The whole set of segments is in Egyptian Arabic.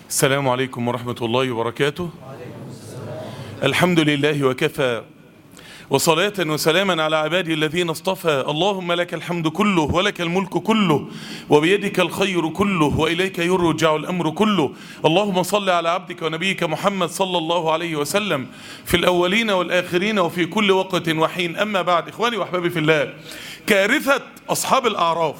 السلام عليكم ورحمة الله وبركاته الحمد لله وكفى وصلاة وسلاما على عبادي الذين اصطفى اللهم لك الحمد كله ولك الملك كله وبيدك الخير كله وإليك يرجع الأمر كله اللهم صل على عبدك ونبيك محمد صلى الله عليه وسلم في الأولين والآخرين وفي كل وقت وحين أما بعد إخواني وأحبابي في الله كارثة أصحاب الأعراف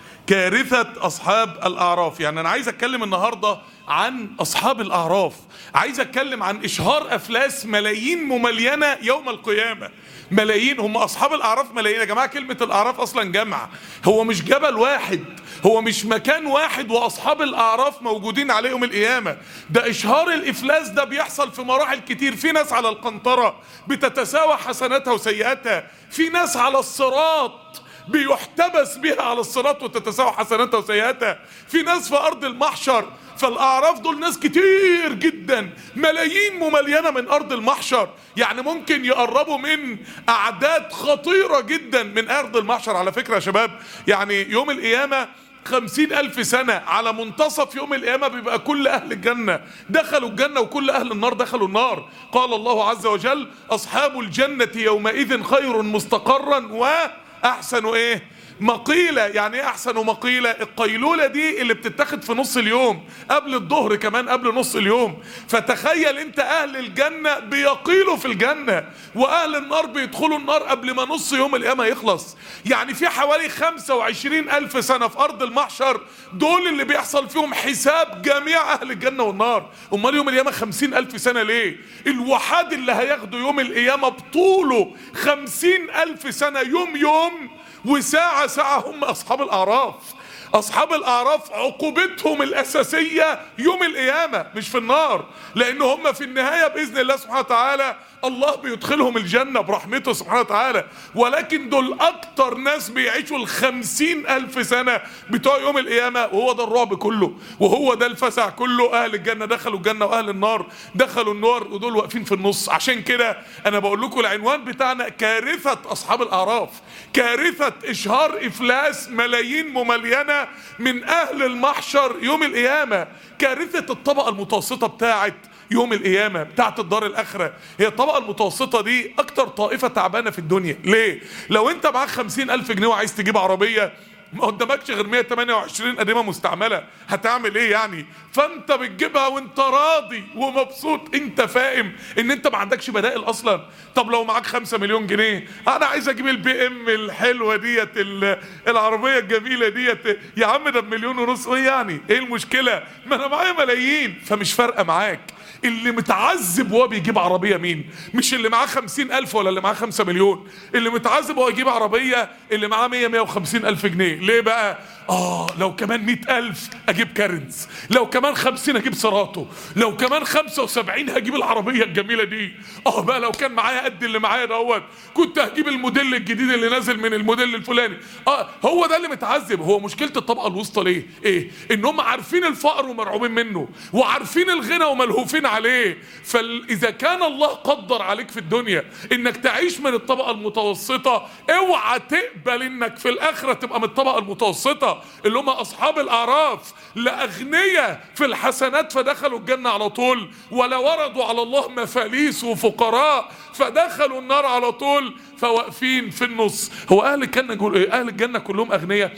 كارثة أصحاب الأعراف يعني أنا عايز أتكلم النهاردة عن أصحاب الأعراف عايز أتكلم عن إشهار أفلاس ملايين مملينة يوم القيامة ملايين هم أصحاب الأعراف ملايين يا جماعة كلمة الأعراف أصلا جمع هو مش جبل واحد هو مش مكان واحد وأصحاب الأعراف موجودين على يوم القيامة ده إشهار الإفلاس ده بيحصل في مراحل كتير في ناس على القنطرة بتتساوى حسناتها وسيئاتها في ناس على الصراط بيحتبس بها على الصراط وتتساوى حسناتها وسيئاتها في ناس في ارض المحشر فالاعراف دول ناس كتير جدا ملايين مملينه من ارض المحشر يعني ممكن يقربوا من اعداد خطيره جدا من ارض المحشر على فكره يا شباب يعني يوم القيامه خمسين ألف سنة على منتصف يوم القيامة بيبقى كل أهل الجنة دخلوا الجنة وكل أهل النار دخلوا النار قال الله عز وجل أصحاب الجنة يومئذ خير مستقرا وأحسن إيه مقيلة يعني ايه احسن مقيلة القيلولة دي اللي بتتاخد في نص اليوم قبل الظهر كمان قبل نص اليوم فتخيل انت اهل الجنة بيقيلوا في الجنة واهل النار بيدخلوا النار قبل ما نص يوم القيامة يخلص يعني في حوالي 25 الف سنة في ارض المحشر دول اللي بيحصل فيهم حساب جميع اهل الجنة والنار امال يوم القيامة 50 الف سنة ليه الوحاد اللي هياخدوا يوم القيامة بطوله 50 الف سنة يوم يوم وساعة ساعة هم أصحاب الأعراف أصحاب الأعراف عقوبتهم الأساسية يوم القيامة مش في النار لأن هم في النهاية بإذن الله سبحانه وتعالى الله بيدخلهم الجنة برحمته سبحانه وتعالى ولكن دول أكتر ناس بيعيشوا الخمسين ألف سنة بتوع يوم القيامة وهو ده الرعب كله وهو ده الفزع كله أهل الجنة دخلوا الجنة وأهل النار دخلوا النار ودول واقفين في النص عشان كده أنا بقول لكم العنوان بتاعنا كارثة أصحاب الأعراف كارثة إشهار إفلاس ملايين مملينة من أهل المحشر يوم القيامة كارثة الطبقة المتوسطة بتاعت يوم القيامة بتاعت الدار الآخرة هي الطبقة المتوسطة دي أكتر طائفة تعبانة في الدنيا ليه؟ لو أنت معاك خمسين ألف جنيه وعايز تجيب عربية ما قدامكش غير 128 قديمه مستعمله هتعمل ايه يعني فانت بتجيبها وانت راضي ومبسوط انت فاهم ان انت ما عندكش بدائل اصلا طب لو معاك 5 مليون جنيه انا عايز اجيب البي ام الحلوه ديت العربيه الجميله ديت يا عم ده بمليون ونص ايه يعني ايه المشكله ما انا معايا ملايين فمش فارقه معاك اللي متعذب وهو بيجيب عربية مين مش اللي معاه خمسين ألف ولا اللي معاه خمسة مليون اللي متعذب وهو يجيب عربية اللي معاه مية مية وخمسين ألف جنيه ليه بقى آه لو كمان مئة ألف أجيب كارنز لو كمان خمسين أجيب سراتو لو كمان خمسة وسبعين هجيب العربية الجميلة دي آه بقى لو كان معايا قد اللي معايا دوت كنت هجيب الموديل الجديد اللي نازل من الموديل الفلاني آه هو ده اللي متعذب هو مشكلة الطبقة الوسطى ليه إيه إن هم عارفين الفقر ومرعوبين منه وعارفين الغنى وملهوفين عليه فإذا كان الله قدر عليك في الدنيا إنك تعيش من الطبقة المتوسطة اوعى تقبل إنك في الآخرة تبقى من الطبقة المتوسطة اللي هم اصحاب الاعراف لاغنياء في الحسنات فدخلوا الجنه على طول ولا وردوا على الله مفاليس وفقراء فدخلوا النار على طول فواقفين في النص هو اهل الجنه اهل الجنه كلهم اغنياء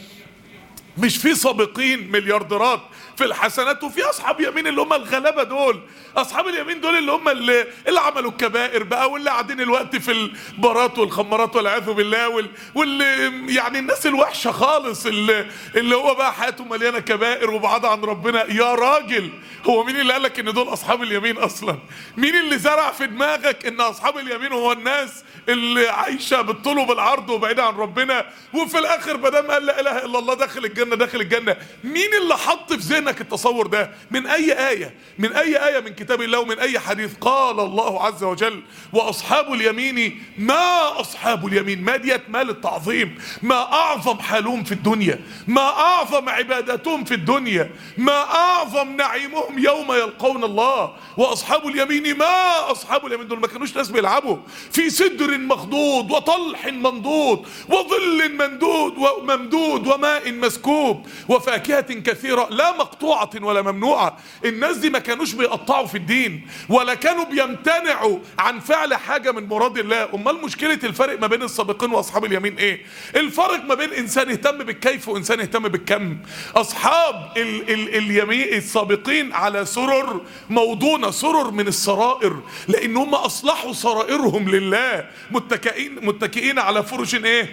مش في سابقين مليارديرات في الحسنات وفي اصحاب يمين اللي هم الغلابه دول اصحاب اليمين دول اللي هم اللي, اللي عملوا الكبائر بقى واللي قاعدين الوقت في البارات والخمارات والعياذ بالله وال... واللي يعني الناس الوحشه خالص اللي, اللي هو بقى حياته مليانه كبائر وبعاد عن ربنا يا راجل هو مين اللي قالك ان دول اصحاب اليمين اصلا مين اللي زرع في دماغك ان اصحاب اليمين هو الناس اللي عايشه بالطول وبالعرض وبعيده عن ربنا وفي الاخر بدل قال لا اله الا الله داخل الجنه داخل الجنه مين اللي حط في ذهنك التصور ده من اي ايه من اي ايه من كتاب الله ومن اي حديث قال الله عز وجل واصحاب اليمين ما اصحاب اليمين ما ديت مال التعظيم ما اعظم حالهم في الدنيا ما اعظم عبادتهم في الدنيا ما اعظم نعيمهم يوم يلقون الله واصحاب اليمين ما اصحاب اليمين دول ما كانوش ناس بيلعبوا في سدر مخضود وطلح منضود وظل ممدود وممدود وماء مسكوب ومشكوب وفاكهة كثيرة لا مقطوعة ولا ممنوعة الناس دي ما كانوش بيقطعوا في الدين ولا كانوا بيمتنعوا عن فعل حاجة من مراد الله امال مشكلة الفرق ما بين السابقين واصحاب اليمين ايه الفرق ما بين انسان اهتم بالكيف وانسان اهتم بالكم اصحاب ال ال اليمين السابقين على سرر موضونة سرر من السرائر لان هم اصلحوا سرائرهم لله متكئين متكئين على فرش ايه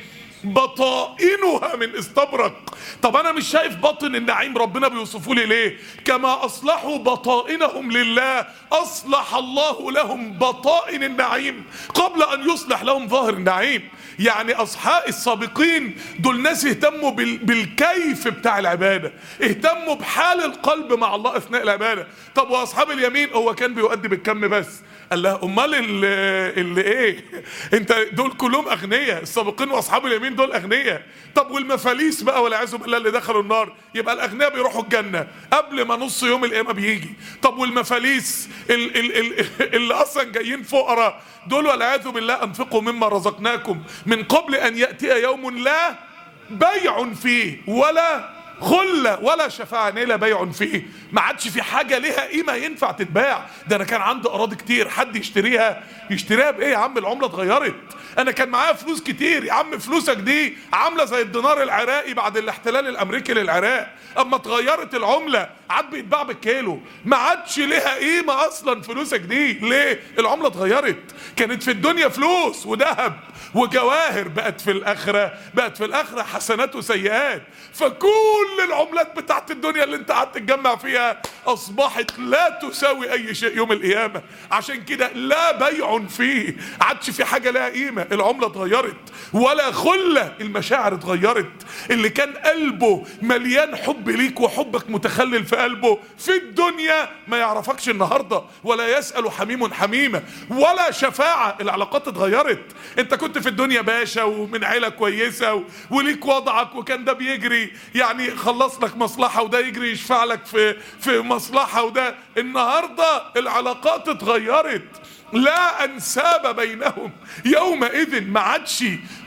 بطائنها من استبرق طب انا مش شايف باطن النعيم ربنا بيوصفه لي ليه كما اصلحوا بطائنهم لله اصلح الله لهم بطائن النعيم قبل ان يصلح لهم ظاهر النعيم يعني اصحاب السابقين دول ناس اهتموا بال... بالكيف بتاع العباده اهتموا بحال القلب مع الله اثناء العباده طب واصحاب اليمين هو كان بيؤدي بالكم بس قال لها امال اللي, اللي ايه انت دول كلهم اغنياء السابقين واصحاب اليمين دول اغنياء طب والمفاليس بقى والعياذ بالله اللي دخلوا النار يبقى الاغنياء بيروحوا الجنه قبل ما نص يوم القيامه بيجي طب والمفاليس ال ال ال اللي اصلا جايين فقراء دول والعياذ بالله انفقوا مما رزقناكم من قبل ان ياتي يوم لا بيع فيه ولا خلة ولا شفاعة لا بيع فيه ما عادش في حاجة ليها قيمة ينفع تتباع ده أنا كان عندي أراضي كتير حد يشتريها يشتريها بإيه يا عم العملة اتغيرت أنا كان معايا فلوس كتير يا عم فلوسك دي عاملة زي الدينار العراقي بعد الاحتلال الأمريكي للعراق أما اتغيرت العملة عاد بيتباع بالكيلو ما عادش ليها قيمة أصلا فلوسك دي ليه العملة اتغيرت كانت في الدنيا فلوس وذهب وجواهر بقت في الآخرة بقت في الآخرة حسنات وسيئات فكل العملات بتاعت الدنيا اللي انت قعدت تجمع فيها أصبحت لا تساوي أي شيء يوم القيامة عشان كده لا بيع فيه عادش في حاجة لها قيمة العملة اتغيرت ولا خلة المشاعر اتغيرت اللي كان قلبه مليان حب ليك وحبك متخلل في قلبه في الدنيا ما يعرفكش النهاردة ولا يسأل حميم حميمة ولا شفاعة العلاقات اتغيرت انت كنت في الدنيا باشا ومن عيلة كويسة و... وليك وضعك وكان ده بيجري يعني خلص لك مصلحة وده يجري يشفع لك في في مصلحة وده النهاردة العلاقات اتغيرت لا انساب بينهم يومئذ ما عادش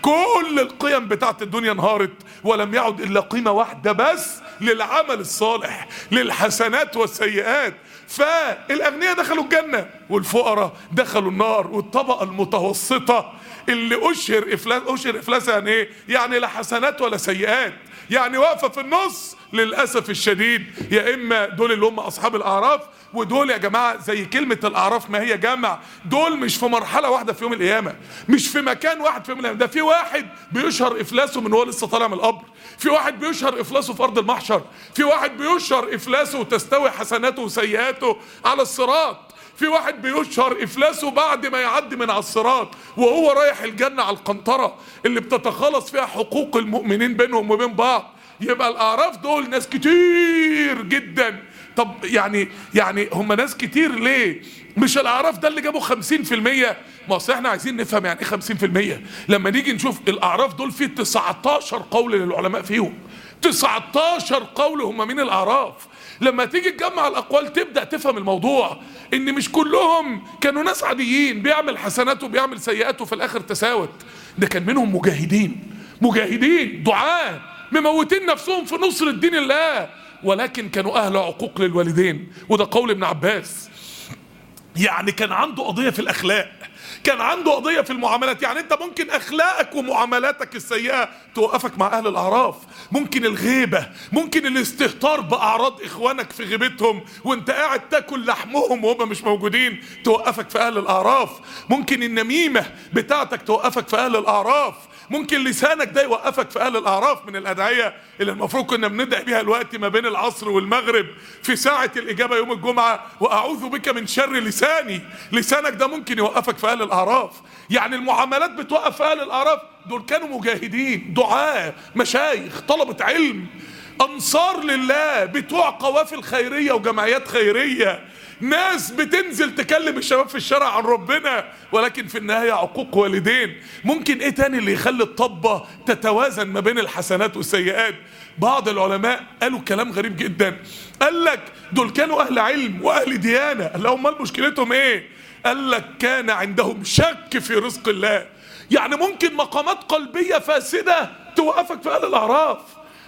كل القيم بتاعت الدنيا انهارت ولم يعد الا قيمه واحده بس للعمل الصالح للحسنات والسيئات فالاغنياء دخلوا الجنه والفقراء دخلوا النار والطبقه المتوسطه اللي اشهر افلاس اشهر افلاسها يعني ايه؟ يعني لا حسنات ولا سيئات يعني واقفه في النص للاسف الشديد يا اما دول اللي هم اصحاب الاعراف ودول يا جماعه زي كلمه الاعراف ما هي جامع دول مش في مرحله واحده في يوم القيامه مش في مكان واحد في يوم القيامه ده في واحد بيشهر افلاسه من هو لسه طالع من القبر في واحد بيشهر افلاسه في ارض المحشر في واحد بيشهر افلاسه وتستوي حسناته وسيئاته على الصراط في واحد بيشهر افلاسه بعد ما يعدي من على الصراط وهو رايح الجنه على القنطره اللي بتتخلص فيها حقوق المؤمنين بينهم وبين بعض يبقى الاعراف دول ناس كتير جدا طب يعني يعني هم ناس كتير ليه مش الاعراف ده اللي جابوا 50% ما اصل احنا عايزين نفهم يعني ايه 50% لما نيجي نشوف الاعراف دول فيه 19 قول للعلماء فيهم 19 قول هم مين الاعراف لما تيجي تجمع الاقوال تبدا تفهم الموضوع ان مش كلهم كانوا ناس عاديين بيعمل حسنات وبيعمل سيئات وفي الاخر تساوت ده كان منهم مجاهدين مجاهدين دعاة مموتين نفسهم في نصر الدين الله ولكن كانوا اهل عقوق للوالدين وده قول ابن عباس يعني كان عنده قضية في الأخلاق كان عنده قضية في المعاملات يعني انت ممكن اخلاقك ومعاملاتك السيئة توقفك مع اهل الاعراف ممكن الغيبة ممكن الاستهتار باعراض اخوانك في غيبتهم وانت قاعد تاكل لحمهم وهم مش موجودين توقفك في اهل الاعراف ممكن النميمة بتاعتك توقفك في اهل الاعراف ممكن لسانك ده يوقفك في اهل الاعراف من الادعيه اللي المفروض كنا بندعي بيها الوقت ما بين العصر والمغرب في ساعه الاجابه يوم الجمعه واعوذ بك من شر لساني لسانك ده ممكن يوقفك في اهل الاعراف يعني المعاملات بتوقف في اهل الاعراف دول كانوا مجاهدين دعاة مشايخ طلبة علم انصار لله بتوع قوافل خيريه وجمعيات خيريه ناس بتنزل تكلم الشباب في الشارع عن ربنا ولكن في النهاية عقوق والدين ممكن ايه تاني اللي يخلي الطبة تتوازن ما بين الحسنات والسيئات بعض العلماء قالوا كلام غريب جدا قال لك دول كانوا اهل علم واهل ديانة قال لهم امال مشكلتهم ايه قال لك كان عندهم شك في رزق الله يعني ممكن مقامات قلبية فاسدة توقفك في اهل الاعراف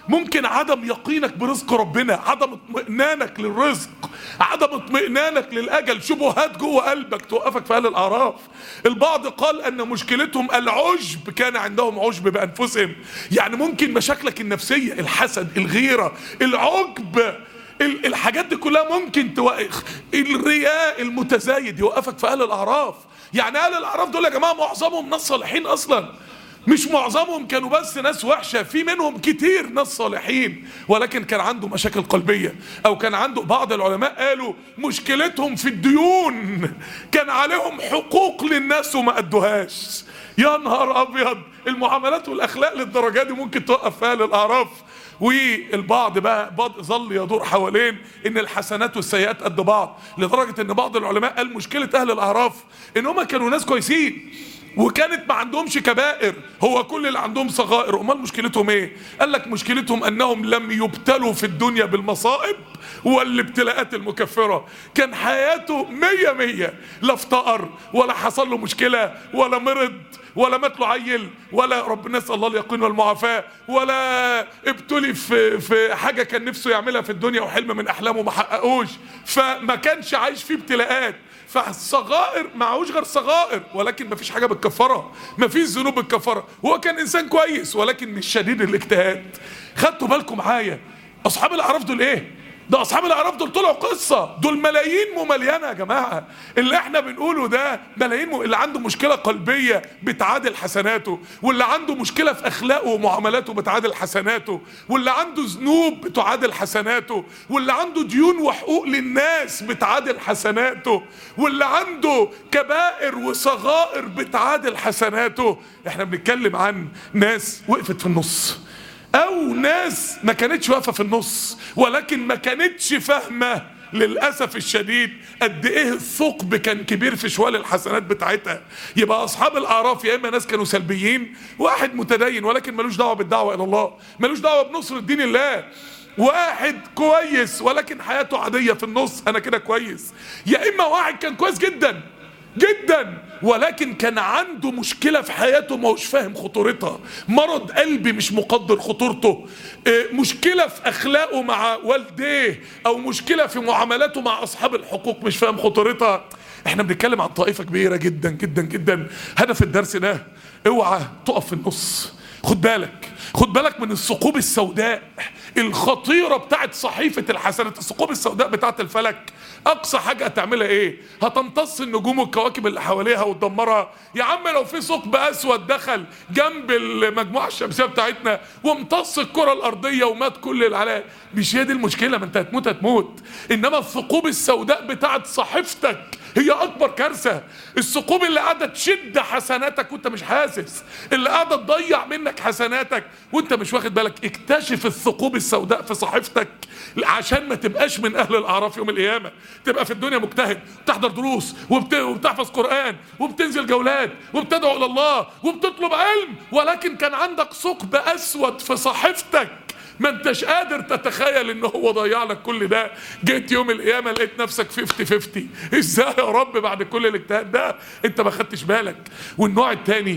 ممكن عدم يقينك برزق ربنا عدم اطمئنانك للرزق عدم اطمئنانك للاجل شبهات جوه قلبك توقفك في اهل الاعراف البعض قال ان مشكلتهم العجب كان عندهم عجب بانفسهم يعني ممكن مشاكلك النفسيه الحسد الغيره العجب ال- الحاجات دي كلها ممكن توقف الرياء المتزايد يوقفك في اهل الاعراف يعني اهل الاعراف دول يا جماعه معظمهم ناس صالحين اصلا مش معظمهم كانوا بس ناس وحشه في منهم كتير ناس صالحين ولكن كان عنده مشاكل قلبيه او كان عنده بعض العلماء قالوا مشكلتهم في الديون كان عليهم حقوق للناس وما ادوهاش يا نهار ابيض المعاملات والاخلاق للدرجه دي ممكن توقف في اهل الاعراف والبعض بقى بعض ظل يدور حوالين ان الحسنات والسيئات قد بعض لدرجه ان بعض العلماء قال مشكله اهل الاعراف ان هم كانوا ناس كويسين وكانت ما عندهمش كبائر هو كل اللي عندهم صغائر امال مشكلتهم ايه قال لك مشكلتهم انهم لم يبتلوا في الدنيا بالمصائب والابتلاءات المكفرة كان حياته مية مية لا افتقر ولا حصل له مشكلة ولا مرض ولا مات له عيل ولا ربنا نسال الله اليقين والمعافاه ولا ابتلي في في حاجه كان نفسه يعملها في الدنيا وحلم من احلامه ما حققوش فما كانش عايش فيه ابتلاءات فالصغائر معهوش غير صغائر ولكن ما فيش حاجه بتكفرها ما فيش ذنوب بتكفرها هو كان انسان كويس ولكن مش شديد الاجتهاد خدتوا بالكم معايا اصحاب الاعراف دول ايه ده اصحاب الاعراف دول طلعوا قصه دول ملايين ممليانه يا جماعه اللي احنا بنقوله ده ملايين م... اللي عنده مشكله قلبيه بتعادل حسناته واللي عنده مشكله في اخلاقه ومعاملاته بتعادل حسناته واللي عنده ذنوب بتعادل حسناته واللي عنده ديون وحقوق للناس بتعادل حسناته واللي عنده كبائر وصغائر بتعادل حسناته احنا بنتكلم عن ناس وقفت في النص او ناس ما كانتش واقفه في النص ولكن ما كانتش فاهمه للاسف الشديد قد ايه الثقب كان كبير في شوال الحسنات بتاعتها يبقى اصحاب الاعراف يا اما ناس كانوا سلبيين واحد متدين ولكن ملوش دعوه بالدعوه الى الله ملوش دعوه بنصر دين الله واحد كويس ولكن حياته عاديه في النص انا كده كويس يا اما واحد كان كويس جدا جدا ولكن كان عنده مشكله في حياته ما هوش فاهم خطورتها مرض قلبي مش مقدر خطورته آه، مشكله في اخلاقه مع والديه او مشكله في معاملاته مع اصحاب الحقوق مش فاهم خطورتها احنا بنتكلم عن طائفه كبيره جدا جدا جدا هدف الدرس ده اوعى تقف في النص خد بالك خد بالك من الثقوب السوداء الخطيره بتاعت صحيفه الحسنات الثقوب السوداء بتاعت الفلك اقصى حاجه هتعملها ايه هتمتص النجوم والكواكب اللي حواليها وتدمرها يا عم لو في ثقب اسود دخل جنب المجموعه الشمسيه بتاعتنا وامتص الكره الارضيه ومات كل العلاء مش هي دي المشكله ما انت هتموت هتموت انما الثقوب السوداء بتاعت صحيفتك هي اكبر كارثه الثقوب اللي قاعده تشد حسناتك وانت مش حاسس اللي قاعده تضيع منك حسناتك وانت مش واخد بالك اكتشف الثقوب السوداء في صحيفتك عشان ما تبقاش من اهل الاعراف يوم القيامه تبقى في الدنيا مجتهد تحضر دروس وبت... وبتحفظ قران وبتنزل جولات وبتدعو الى الله وبتطلب علم ولكن كان عندك ثقب اسود في صحيفتك ما انتش قادر تتخيل ان هو ضيع لك كل ده جيت يوم القيامه لقيت نفسك 50 50 ازاي يا رب بعد كل الاجتهاد ده انت ما خدتش بالك والنوع الثاني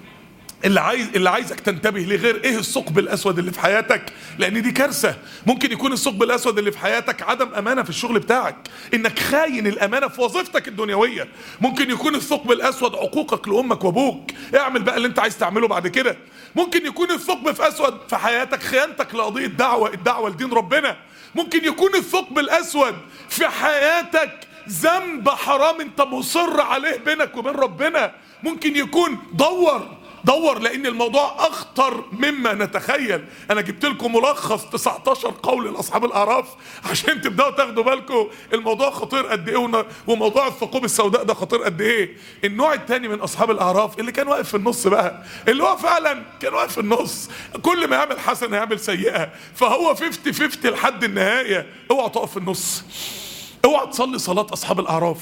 اللي عايز اللي عايزك تنتبه لغير ايه الثقب الاسود اللي في حياتك لان دي كارثه ممكن يكون الثقب الاسود اللي في حياتك عدم امانه في الشغل بتاعك انك خاين الامانه في وظيفتك الدنيويه ممكن يكون الثقب الاسود عقوقك لامك وابوك اعمل بقى اللي انت عايز تعمله بعد كده ممكن يكون الثقب في اسود في حياتك خيانتك لقضيه دعوه الدعوه لدين ربنا ممكن يكون الثقب الاسود في حياتك ذنب حرام انت مصر عليه بينك وبين ربنا ممكن يكون دور دور لان الموضوع اخطر مما نتخيل انا جبت لكم ملخص 19 قول لاصحاب الاعراف عشان تبداوا تاخدوا بالكم الموضوع خطير قد ايه ون- وموضوع الثقوب السوداء ده خطير قد ايه النوع الثاني من اصحاب الاعراف اللي كان واقف في النص بقى اللي هو فعلا كان واقف في النص كل ما يعمل حسنه يعمل سيئه فهو 50 50 لحد النهايه اوعى تقف في النص اوعى تصلي صلاه اصحاب الاعراف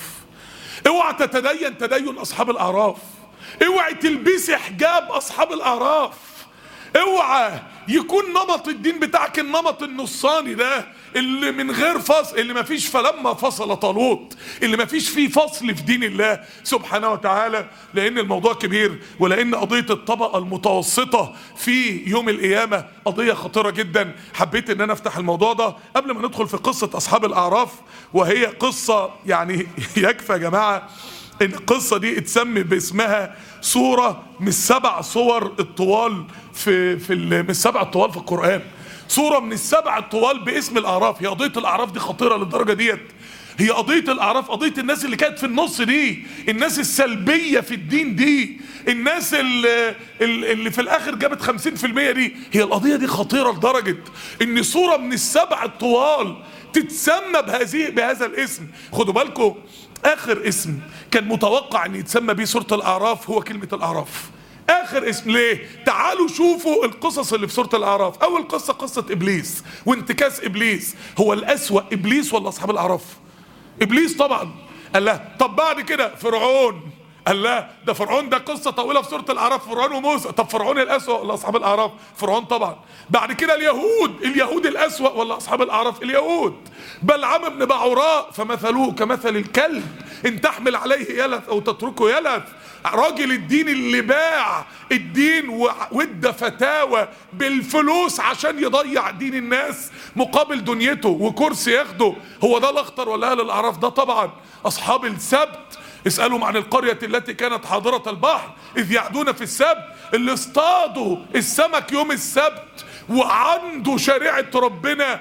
اوعى تتدين تدين اصحاب الاعراف اوعي تلبسي حجاب اصحاب الاعراف اوعى يكون نمط الدين بتاعك النمط النصاني ده اللي من غير فصل اللي ما فيش فلما فصل طالوت اللي ما فيش فيه فصل في دين الله سبحانه وتعالى لان الموضوع كبير ولان قضيه الطبقه المتوسطه في يوم القيامه قضيه خطيره جدا حبيت ان انا افتح الموضوع ده قبل ما ندخل في قصه اصحاب الاعراف وهي قصه يعني يكفى يا جماعه ان القصه دي اتسمي باسمها صوره من السبع صور الطوال في في ال- من السبع الطوال في القران صوره من السبع الطوال باسم الاعراف هي قضيه الاعراف دي خطيره للدرجه ديت هي قضيه الاعراف قضيه الناس اللي كانت في النص دي الناس السلبيه في الدين دي الناس اللي, اللي في الاخر جابت 50% دي هي القضيه دي خطيره لدرجه ان صوره من السبع الطوال تتسمى بهذه بهذا الاسم خدوا بالكم اخر اسم كان متوقع ان يتسمى بيه سوره الاعراف هو كلمه الاعراف اخر اسم ليه تعالوا شوفوا القصص اللي في سوره الاعراف اول قصه قصه ابليس وانتكاس ابليس هو الاسوا ابليس ولا اصحاب الاعراف ابليس طبعا قال لا طب بعد كده فرعون قال لا ده فرعون ده قصه طويله في سوره الاعراف فرعون وموسى طب فرعون الاسوا ولا اصحاب الاعراف فرعون طبعا بعد كده اليهود اليهود الاسوا ولا اصحاب الاعراف اليهود بلعام بن بعوراء فمثله كمثل الكلب ان تحمل عليه يلث او تتركه يلث راجل الدين اللي باع الدين وادى فتاوى بالفلوس عشان يضيع دين الناس مقابل دنيته وكرسي ياخده هو ده الاخطر ولا اهل الاعراف ده طبعا اصحاب السبت اسألهم عن القرية التي كانت حاضرة البحر إذ يعدون في السبت اللي اصطادوا السمك يوم السبت وعنده شريعة ربنا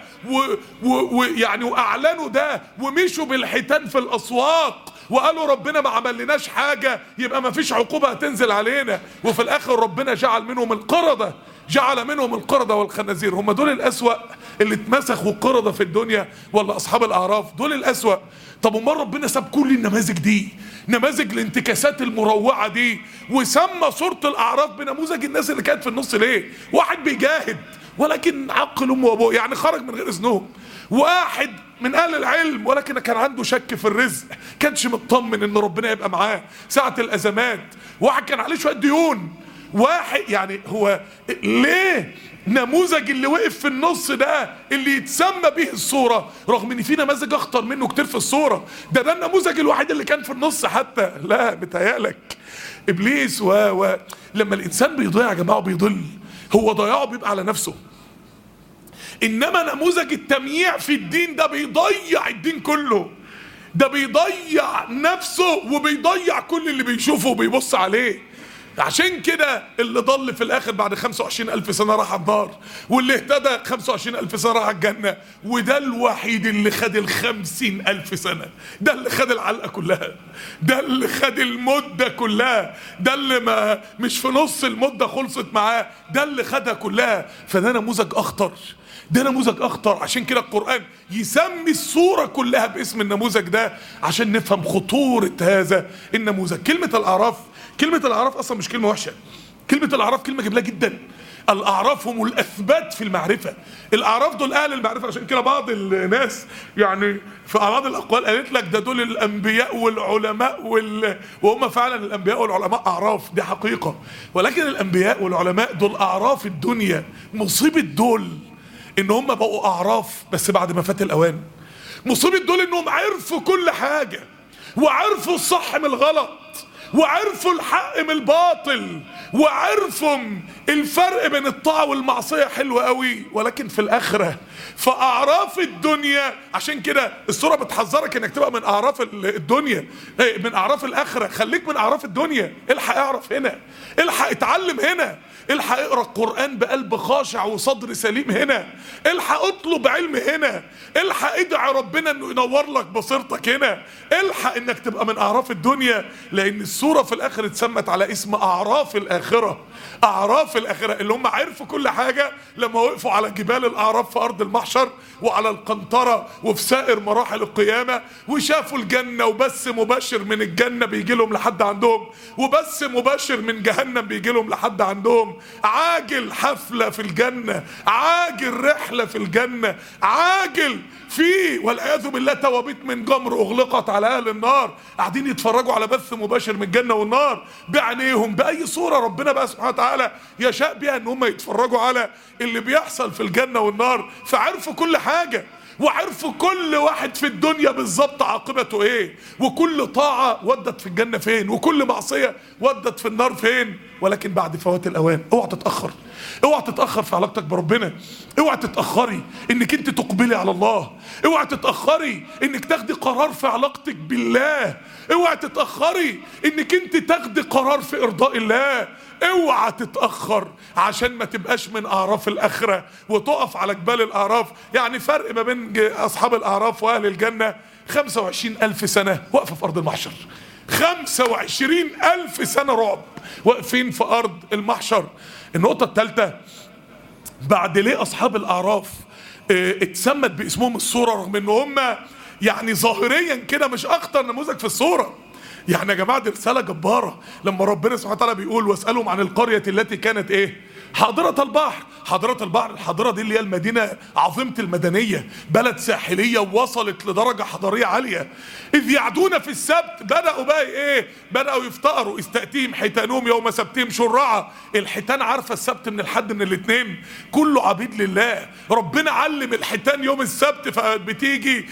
ويعني وأعلنوا ده ومشوا بالحيتان في الأسواق وقالوا ربنا ما عملناش حاجة يبقى ما فيش عقوبة هتنزل علينا وفي الآخر ربنا جعل منهم القردة جعل منهم القردة والخنازير هم دول الأسوأ اللي اتمسخوا قردة في الدنيا ولا أصحاب الأعراف دول الأسوأ طب امال ربنا ساب كل النماذج دي نماذج الانتكاسات المروعة دي وسمى صورة الأعراف بنموذج الناس اللي كانت في النص ليه واحد بيجاهد ولكن عقل أمه وأبوه يعني خرج من غير إذنهم واحد من اهل العلم ولكن كان عنده شك في الرزق كانش مطمن ان ربنا يبقى معاه ساعة الازمات واحد كان عليه شوية ديون واحد يعني هو ليه نموذج اللي وقف في النص ده اللي يتسمى به الصورة رغم ان في نماذج اخطر منه كتير في الصورة ده ده النموذج الوحيد اللي كان في النص حتى لا متهيألك ابليس و... و... لما الانسان بيضيع يا جماعه بيضل هو ضياعه بيبقى على نفسه انما نموذج التمييع في الدين ده بيضيع الدين كله ده بيضيع نفسه وبيضيع كل اللي بيشوفه وبيبص عليه عشان كده اللي ضل في الاخر بعد 25 الف سنة راح النار واللي اهتدى 25 الف سنة راح الجنة وده الوحيد اللي خد الخمسين الف سنة ده اللي خد العلقة كلها ده اللي خد المدة كلها ده اللي ما مش في نص المدة خلصت معاه ده اللي خدها كلها فده نموذج اخطر ده نموذج اخطر عشان كده القرآن يسمي الصورة كلها باسم النموذج ده عشان نفهم خطورة هذا النموذج كلمة الاعراف كلمة الاعراف اصلا مش كلمة وحشة كلمة الاعراف كلمة جميلة جدا الاعراف هم الاثبات في المعرفة الاعراف دول اهل المعرفة عشان كده بعض الناس يعني في بعض الاقوال قالت لك ده دول الانبياء والعلماء وال... وهم فعلا الانبياء والعلماء اعراف دي حقيقة ولكن الانبياء والعلماء دول اعراف الدنيا مصيبة دول ان هم بقوا اعراف بس بعد ما فات الاوان مصيبة دول انهم عرفوا كل حاجة وعرفوا الصح من الغلط وعرفوا الحق من الباطل وعرفوا الفرق بين الطاعة والمعصية حلو قوي ولكن في الآخرة فأعراف الدنيا عشان كده السورة بتحذرك انك تبقى من أعراف الدنيا من أعراف الآخرة خليك من أعراف الدنيا الحق اعرف هنا الحق اتعلم هنا الحق اقرا القرآن بقلب خاشع وصدر سليم هنا الحق اطلب علم هنا الحق ادعي ربنا انه ينور لك بصيرتك هنا الحق انك تبقى من اعراف الدنيا لان السورة في الاخر اتسمت على اسم اعراف الاخرة اعراف الاخرة اللي هم عرفوا كل حاجة لما وقفوا على جبال الاعراف في ارض المحشر وعلى القنطرة وفي سائر مراحل القيامة وشافوا الجنة وبس مباشر من الجنة بيجي لهم لحد عندهم وبس مباشر من جهنم بيجي لهم لحد عندهم عاجل حفلة في الجنة عاجل رحلة في الجنة عاجل في والعياذ بالله توابيت من جمر اغلقت على اهل النار قاعدين يتفرجوا على بث مباشر من الجنه والنار بعينيهم باي صوره ربنا بقى سبحانه وتعالى يشاء بها ان هم يتفرجوا على اللي بيحصل في الجنه والنار فعرفوا كل حاجه وعرفوا كل واحد في الدنيا بالظبط عاقبته ايه وكل طاعة ودت في الجنة فين وكل معصية ودت في النار فين ولكن بعد فوات الاوان اوعى تتأخر اوعى تتأخر في علاقتك بربنا اوعى تتأخري انك انت تقبلي على الله اوعى تتأخري انك تاخدي قرار في علاقتك بالله اوعى تتأخري انك انت تاخدي قرار في ارضاء الله اوعى تتأخر عشان ما تبقاش من اعراف الاخرة وتقف على جبال الاعراف يعني فرق ما بين اصحاب الاعراف واهل الجنة 25 الف سنة واقفة في ارض المحشر 25 ألف سنة رعب واقفين في أرض المحشر النقطة الثالثة بعد ليه أصحاب الأعراف اه اتسمت باسمهم الصورة رغم ان هم يعني ظاهريا كده مش أخطر نموذج في الصورة يعني يا جماعة دي رسالة جبارة لما ربنا سبحانه وتعالى بيقول واسألهم عن القرية التي كانت ايه حاضرة البحر حاضرة البحر الحاضرة دي اللي هي المدينة عظيمة المدنية بلد ساحلية وصلت لدرجة حضارية عالية إذ يعدون في السبت بدأوا بقى إيه بدأوا يفتقروا استأتيهم حيتانهم يوم سبتهم شرعة الحيتان عارفة السبت من الحد من الاثنين كله عبيد لله ربنا علم الحيتان يوم السبت فبتيجي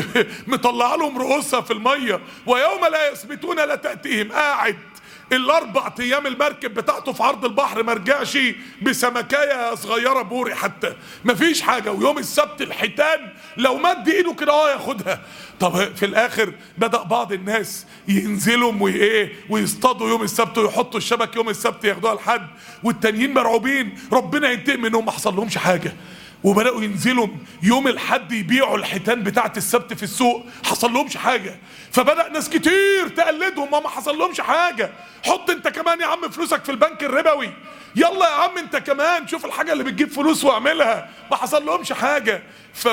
مطلع لهم رؤوسها في المية ويوم لا يثبتون لا تأتيهم قاعد الاربع ايام المركب بتاعته في عرض البحر ما رجعش بسمكايه صغيره بوري حتى مفيش حاجه ويوم السبت الحيتان لو مد ايده كده اه ياخدها طب في الاخر بدا بعض الناس ينزلوا وايه ويصطادوا يوم السبت ويحطوا الشبك يوم السبت ياخدوها لحد والتانيين مرعوبين ربنا ينتقم منهم ما حصل لهمش حاجه وبداوا ينزلوا يوم الحد يبيعوا الحيتان بتاعه السبت في السوق حصل لهمش حاجه فبدا ناس كتير تقلدهم ما حصل لهمش حاجه حط انت كمان يا عم فلوسك في البنك الربوي يلا يا عم انت كمان شوف الحاجه اللي بتجيب فلوس واعملها ما حصل لهمش حاجه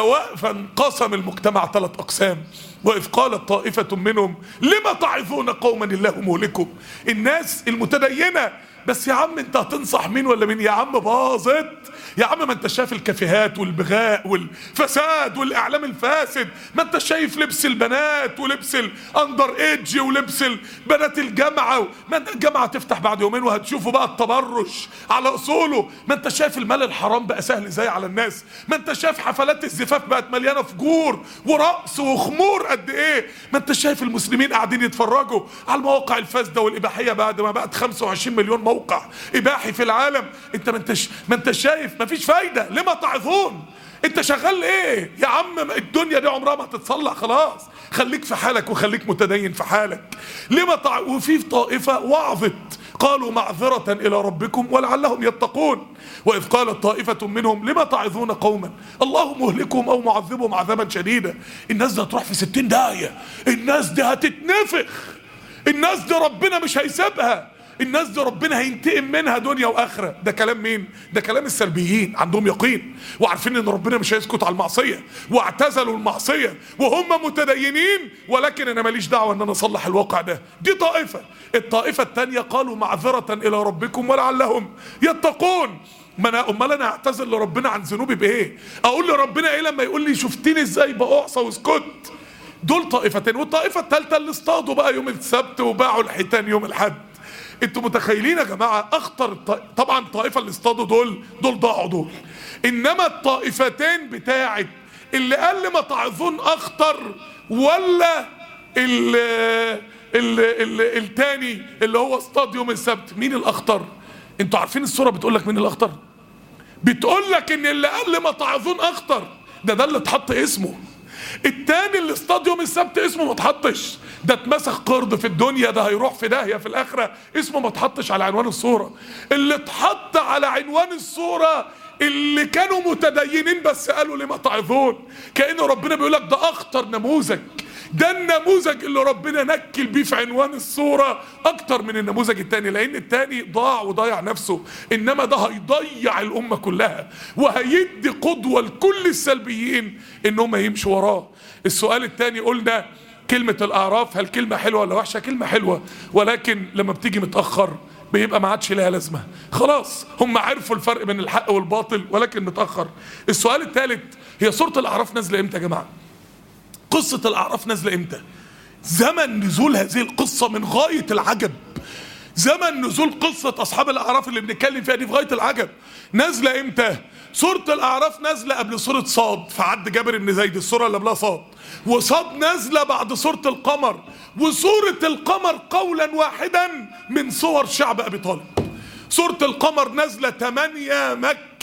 فانقسم المجتمع ثلاث اقسام واذ قالت طائفه منهم لما تعظون قوما الله مهلكهم الناس المتدينه بس يا عم انت هتنصح مين ولا مين يا عم باظت يا عم ما انت شايف الكافيهات والبغاء والفساد والاعلام الفاسد ما انت شايف لبس البنات ولبس الاندر ايدج ولبس بنات الجامعه ما انت الجامعه تفتح بعد يومين وهتشوفوا بقى التبرج على اصوله ما انت شايف المال الحرام بقى سهل ازاي على الناس ما انت شايف حفلات الزفاف بقت مليانه فجور ورقص وخمور قد ايه ما انت شايف المسلمين قاعدين يتفرجوا على المواقع الفاسده والاباحيه بعد ما بقت 25 مليون موقع اباحي في العالم انت ما انتش ما انت شايف مفيش فايده لما تعظون انت شغال ايه يا عم الدنيا دي عمرها ما هتتصلح خلاص خليك في حالك وخليك متدين في حالك لما تع... وفي طائفه وعظت قالوا معذرة إلى ربكم ولعلهم يتقون وإذ قالت طائفة منهم لما تعظون قوما الله مهلكهم أو معذبهم عذابا شديدا الناس دي هتروح في ستين داهية الناس دي هتتنفخ الناس دي ربنا مش هيسيبها الناس دي ربنا هينتقم منها دنيا واخره ده كلام مين ده كلام السلبيين عندهم يقين وعارفين ان ربنا مش هيسكت على المعصيه واعتزلوا المعصيه وهم متدينين ولكن انا ماليش دعوه ان انا اصلح الواقع ده دي طائفه الطائفه الثانيه قالوا معذره الى ربكم ولعلهم يتقون ما انا امال انا اعتذر لربنا عن ذنوبي بايه اقول لربنا ايه لما يقول لي شفتني ازاي بأعصى واسكت دول طائفتين والطائفه الثالثه اللي اصطادوا بقى يوم السبت وباعوا الحيتان يوم الحد انتوا متخيلين يا جماعه اخطر طبعا الطائفه اللي اصطادوا دول دول ضاعوا دول انما الطائفتين بتاعت اللي قال لي ما تعظون اخطر ولا ال ال ال التاني اللي هو اصطاد يوم السبت مين الاخطر انتوا عارفين الصوره بتقول لك مين الاخطر بتقول لك ان اللي قال لي ما تعظون اخطر ده ده اللي اتحط اسمه التاني اللي اصطاد يوم السبت اسمه ما اتحطش ده اتمسخ قرد في الدنيا ده هيروح في داهيه في الاخره اسمه ما اتحطش على عنوان الصوره اللي اتحط على عنوان الصوره اللي كانوا متدينين بس قالوا لما تعظون كأن ربنا بيقول لك ده اخطر نموذج ده النموذج اللي ربنا نكل بيه في عنوان الصورة اكتر من النموذج التاني لان التاني ضاع وضيع نفسه انما ده هيضيع الامة كلها وهيدي قدوة لكل السلبيين انهم يمشوا وراه السؤال التاني قلنا كلمة الاعراف هل كلمة حلوة ولا وحشة كلمة حلوة ولكن لما بتيجي متأخر بيبقى ما عادش لها لازمة خلاص هم عرفوا الفرق بين الحق والباطل ولكن متأخر السؤال الثالث هي سورة الأعراف نازلة امتى يا جماعة قصة الأعراف نازلة امتى زمن نزول هذه القصة من غاية العجب زمن نزول قصة أصحاب الأعراف اللي بنتكلم فيها دي في غاية العجب نازلة إمتى؟ سورة الأعراف نازلة قبل سورة صاد في عد جابر بن زيد السورة اللي قبلها صاد وصاد نازلة بعد سورة القمر وسورة القمر قولا واحدا من صور شعب أبي طالب سورة القمر نازلة 8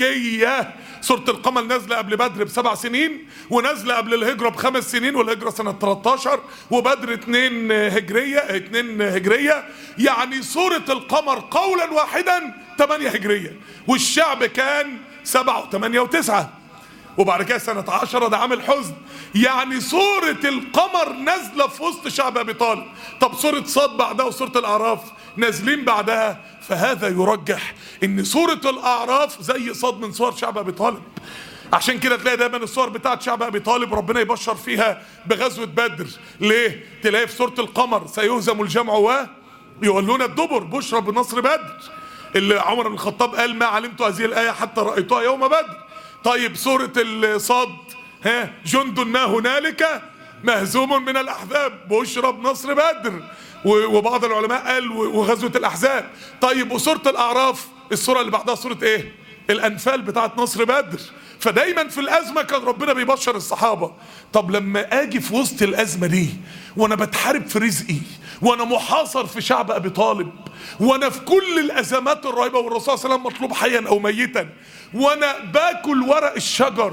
مكية سورة القمر نازلة قبل بدر بسبع سنين ونازلة قبل الهجرة بخمس سنين والهجرة سنة 13 وبدر 2 هجرية 2 هجرية يعني سورة القمر قولا واحدا 8 هجرية والشعب كان 7 و8 و9 وبعد كده سنة عشرة ده عامل حزن يعني سورة القمر نازلة في وسط شعب أبي طالب طب سورة صاد بعدها وسورة الأعراف نازلين بعدها فهذا يرجح ان سورة الأعراف زي صاد من صور شعب أبي طالب عشان كده تلاقي دايما الصور بتاعت شعب ابي طالب ربنا يبشر فيها بغزوه بدر ليه تلاقي في سوره القمر سيهزم الجمع و يولون الدبر بشرى بنصر بدر اللي عمر بن الخطاب قال ما علمت هذه الايه حتى رايتها يوم بدر طيب سوره الصاد ها جند ما هنالك مهزوم من الاحزاب بشرى بنصر بدر وبعض العلماء قال وغزوه الاحزاب طيب وسوره الاعراف السوره اللي بعدها سوره ايه الانفال بتاعت نصر بدر فدايما في الازمه كان ربنا بيبشر الصحابه طب لما اجي في وسط الازمه دي وانا بتحارب في رزقي وانا محاصر في شعب ابي طالب وانا في كل الازمات الرهيبه والرسول صلى الله عليه وسلم مطلوب حيا او ميتا وانا باكل ورق الشجر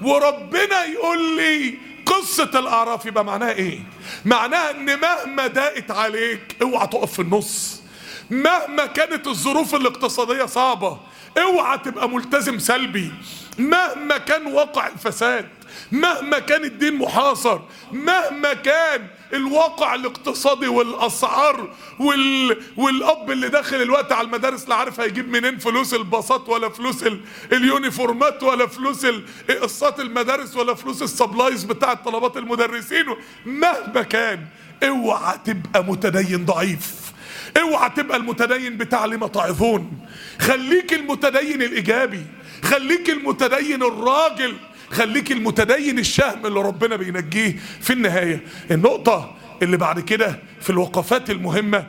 وربنا يقول لي قصة الأعراف يبقى معناها إيه؟ معناها إن مهما ضاقت عليك اوعى تقف في النص مهما كانت الظروف الاقتصادية صعبة اوعى تبقى ملتزم سلبي مهما كان واقع الفساد مهما كان الدين محاصر مهما كان الواقع الاقتصادي والاسعار وال... والاب اللي داخل الوقت على المدارس لا عارف هيجيب منين فلوس الباصات ولا فلوس ال... اليونيفورمات ولا فلوس ال... قسط المدارس ولا فلوس السبلايز بتاع طلبات المدرسين مهما كان اوعى تبقى متدين ضعيف اوعى تبقى المتدين بتاع لما تعظون خليك المتدين الايجابي خليك المتدين الراجل خليك المتدين الشهم اللي ربنا بينجيه في النهايه النقطه اللي بعد كده في الوقفات المهمه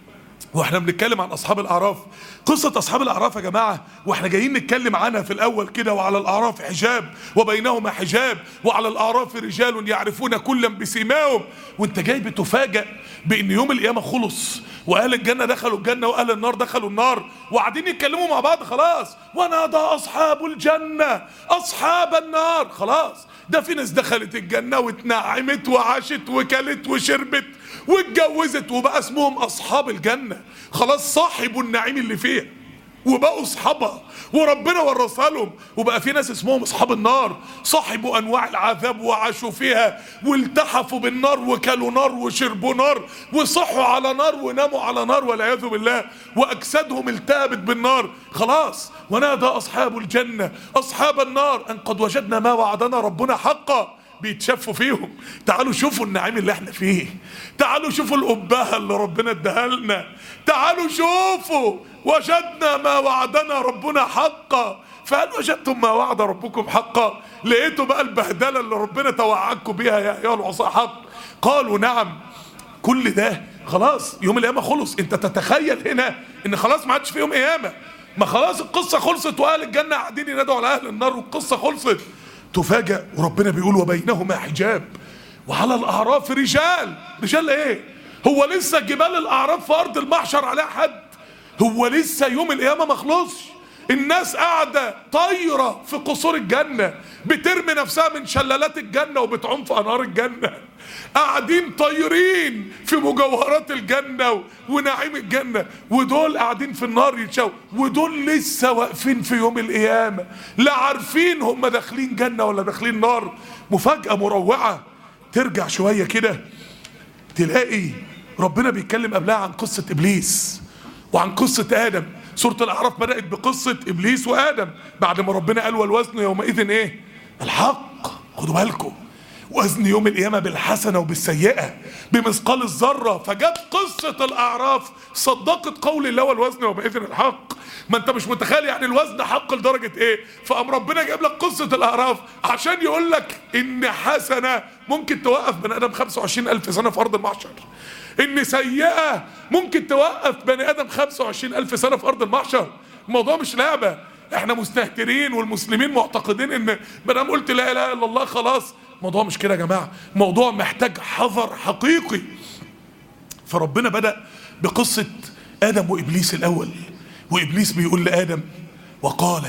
واحنا بنتكلم عن اصحاب الاعراف قصه اصحاب الاعراف يا جماعه واحنا جايين نتكلم عنها في الاول كده وعلى الاعراف حجاب وبينهما حجاب وعلى الاعراف رجال يعرفون كلا بسيماهم وانت جاي بتفاجئ بان يوم القيامه خلص واهل الجنه دخلوا الجنه واهل النار دخلوا النار وقاعدين يتكلموا مع بعض خلاص ونادى اصحاب الجنه اصحاب النار خلاص ده في ناس دخلت الجنه واتنعمت وعاشت وكلت وشربت واتجوزت وبقى اسمهم اصحاب الجنه خلاص صاحبوا النعيم اللي فيها وبقوا اصحابها وربنا ورثها لهم وبقى في ناس اسمهم اصحاب النار صاحبوا انواع العذاب وعاشوا فيها والتحفوا بالنار وكلوا نار وشربوا نار وصحوا على نار وناموا على نار والعياذ بالله واجسادهم التهبت بالنار خلاص ونادى اصحاب الجنه اصحاب النار ان قد وجدنا ما وعدنا ربنا حقا بيتشفوا فيهم تعالوا شوفوا النعيم اللي احنا فيه تعالوا شوفوا الأبهة اللي ربنا اداها لنا تعالوا شوفوا وجدنا ما وعدنا ربنا حقا فهل وجدتم ما وعد ربكم حقا لقيتوا بقى البهدلة اللي ربنا توعدكم بيها يا أيها العصاة حق قالوا نعم كل ده خلاص يوم القيامة خلص انت تتخيل هنا ان خلاص ما عادش في يوم قيامة ما خلاص القصة خلصت واهل الجنة قاعدين ينادوا على اهل النار والقصة خلصت تفاجأ وربنا بيقول وبينهما حجاب وعلى الأعراف رجال رجال ايه هو لسه جبال الأعراف في أرض المحشر عليها حد هو لسه يوم القيامة ما خلصش الناس قاعدة طايرة في قصور الجنة بترمي نفسها من شلالات الجنة وبتعوم في أنهار الجنة قاعدين طايرين في مجوهرات الجنة ونعيم الجنة ودول قاعدين في النار يتشاو ودول لسه واقفين في يوم القيامة لا عارفين هم داخلين جنة ولا داخلين نار مفاجأة مروعة ترجع شوية كده تلاقي ربنا بيتكلم قبلها عن قصة إبليس وعن قصة آدم سورة الأعراف بدأت بقصة إبليس وآدم بعد ما ربنا قال والوزن يومئذ إيه الحق خدوا بالكم وزن يوم القيامة بالحسنة وبالسيئة بمثقال الذرة فجت قصة الأعراف صدقت قول الله والوزن وبإذن الحق ما انت مش متخيل يعني الوزن حق لدرجة ايه فقام ربنا جايب لك قصة الأعراف عشان يقول لك ان حسنة ممكن توقف بني آدم 25 ألف سنة في أرض المحشر ان سيئة ممكن توقف بني آدم 25 ألف سنة في أرض المحشر الموضوع مش لعبة احنا مستهترين والمسلمين معتقدين ان ما دام قلت لا اله الا الله خلاص الموضوع مش كده يا جماعه موضوع محتاج حذر حقيقي فربنا بدا بقصه ادم وابليس الاول وابليس بيقول لادم وقال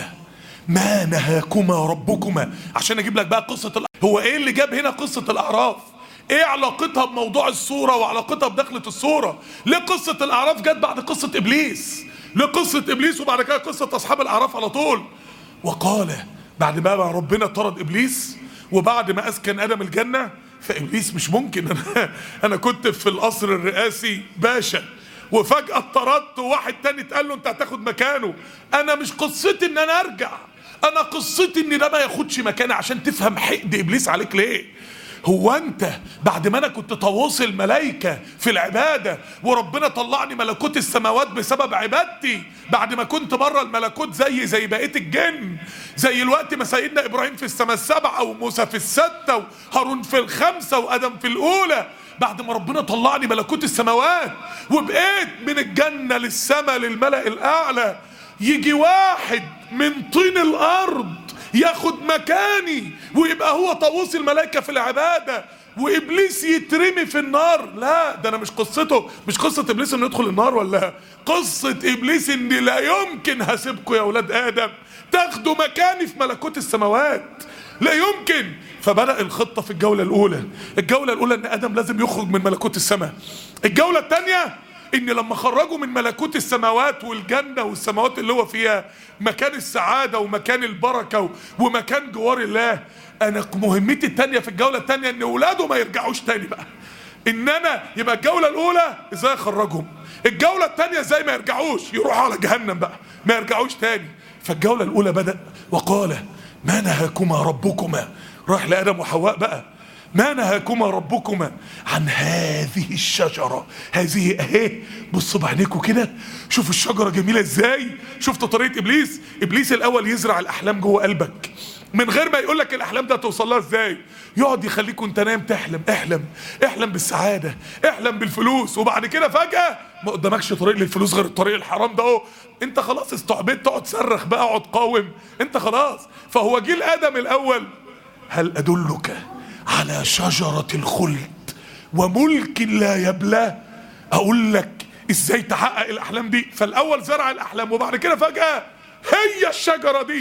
ما نهاكما ربكما عشان اجيب لك بقى قصه الأ... هو ايه اللي جاب هنا قصه الاعراف ايه علاقتها بموضوع الصوره وعلاقتها بدخله الصوره ليه قصه الاعراف جت بعد قصه ابليس ليه قصه ابليس وبعد كده قصه اصحاب الاعراف على طول وقال بعد ما ربنا طرد ابليس وبعد ما اسكن ادم الجنه فابليس مش ممكن انا انا كنت في القصر الرئاسي باشا وفجاه اتطردت وواحد تاني اتقال له انت هتاخد مكانه انا مش قصتي ان انا ارجع انا قصتي ان ده ما ياخدش مكاني عشان تفهم حقد ابليس عليك ليه هو انت بعد ما انا كنت طاووس الملائكة في العبادة وربنا طلعني ملكوت السماوات بسبب عبادتي بعد ما كنت بره الملكوت زي زي بقية الجن زي الوقت ما سيدنا ابراهيم في السماء السبعة وموسى في الستة وهارون في الخمسة وادم في الاولى بعد ما ربنا طلعني ملكوت السماوات وبقيت من الجنة للسماء للملأ الاعلى يجي واحد من طين الارض ياخد مكاني ويبقى هو طاووس الملائكة في العبادة وابليس يترمي في النار لا ده انا مش قصته مش قصة ابليس انه يدخل النار ولا قصة ابليس ان لا يمكن هسيبكم يا اولاد ادم تاخدوا مكاني في ملكوت السماوات لا يمكن فبدأ الخطة في الجولة الأولى الجولة الأولى إن آدم لازم يخرج من ملكوت السماء الجولة الثانية ان لما خرجوا من ملكوت السماوات والجنة والسماوات اللي هو فيها مكان السعادة ومكان البركة ومكان جوار الله انا مهمتي التانية في الجولة التانية ان اولاده ما يرجعوش تاني بقى ان انا يبقى الجولة الاولى ازاي اخرجهم الجولة التانية ازاي ما يرجعوش يروحوا على جهنم بقى ما يرجعوش تاني فالجولة الاولى بدأ وقال ما نهاكما ربكما راح لآدم وحواء بقى ما نهاكما ربكما عن هذه الشجرة هذه اهي بصوا بعينيكم كده شوفوا الشجرة جميلة ازاي شفتوا طريقة ابليس ابليس الاول يزرع الاحلام جوه قلبك من غير ما يقول لك الاحلام ده توصل لها ازاي يقعد يخليك وانت نايم تحلم احلم احلم بالسعادة احلم بالفلوس وبعد كده فجأة ما قدامكش طريق للفلوس غير الطريق الحرام ده اهو انت خلاص استعبدت تقعد تصرخ بقى اقعد قاوم انت خلاص فهو جيل ادم الاول هل ادلك على شجرة الخلد وملك لا يبلى اقول لك ازاي تحقق الاحلام دي فالاول زرع الاحلام وبعد كده فجأة هي الشجرة دي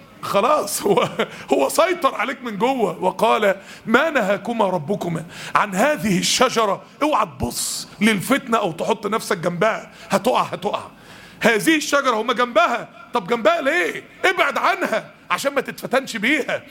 خلاص هو هو سيطر عليك من جوه وقال ما نهاكما ربكما عن هذه الشجرة اوعى تبص للفتنة او تحط نفسك جنبها هتقع هتقع هذه الشجرة هما جنبها طب جنبها ليه ابعد عنها عشان ما تتفتنش بيها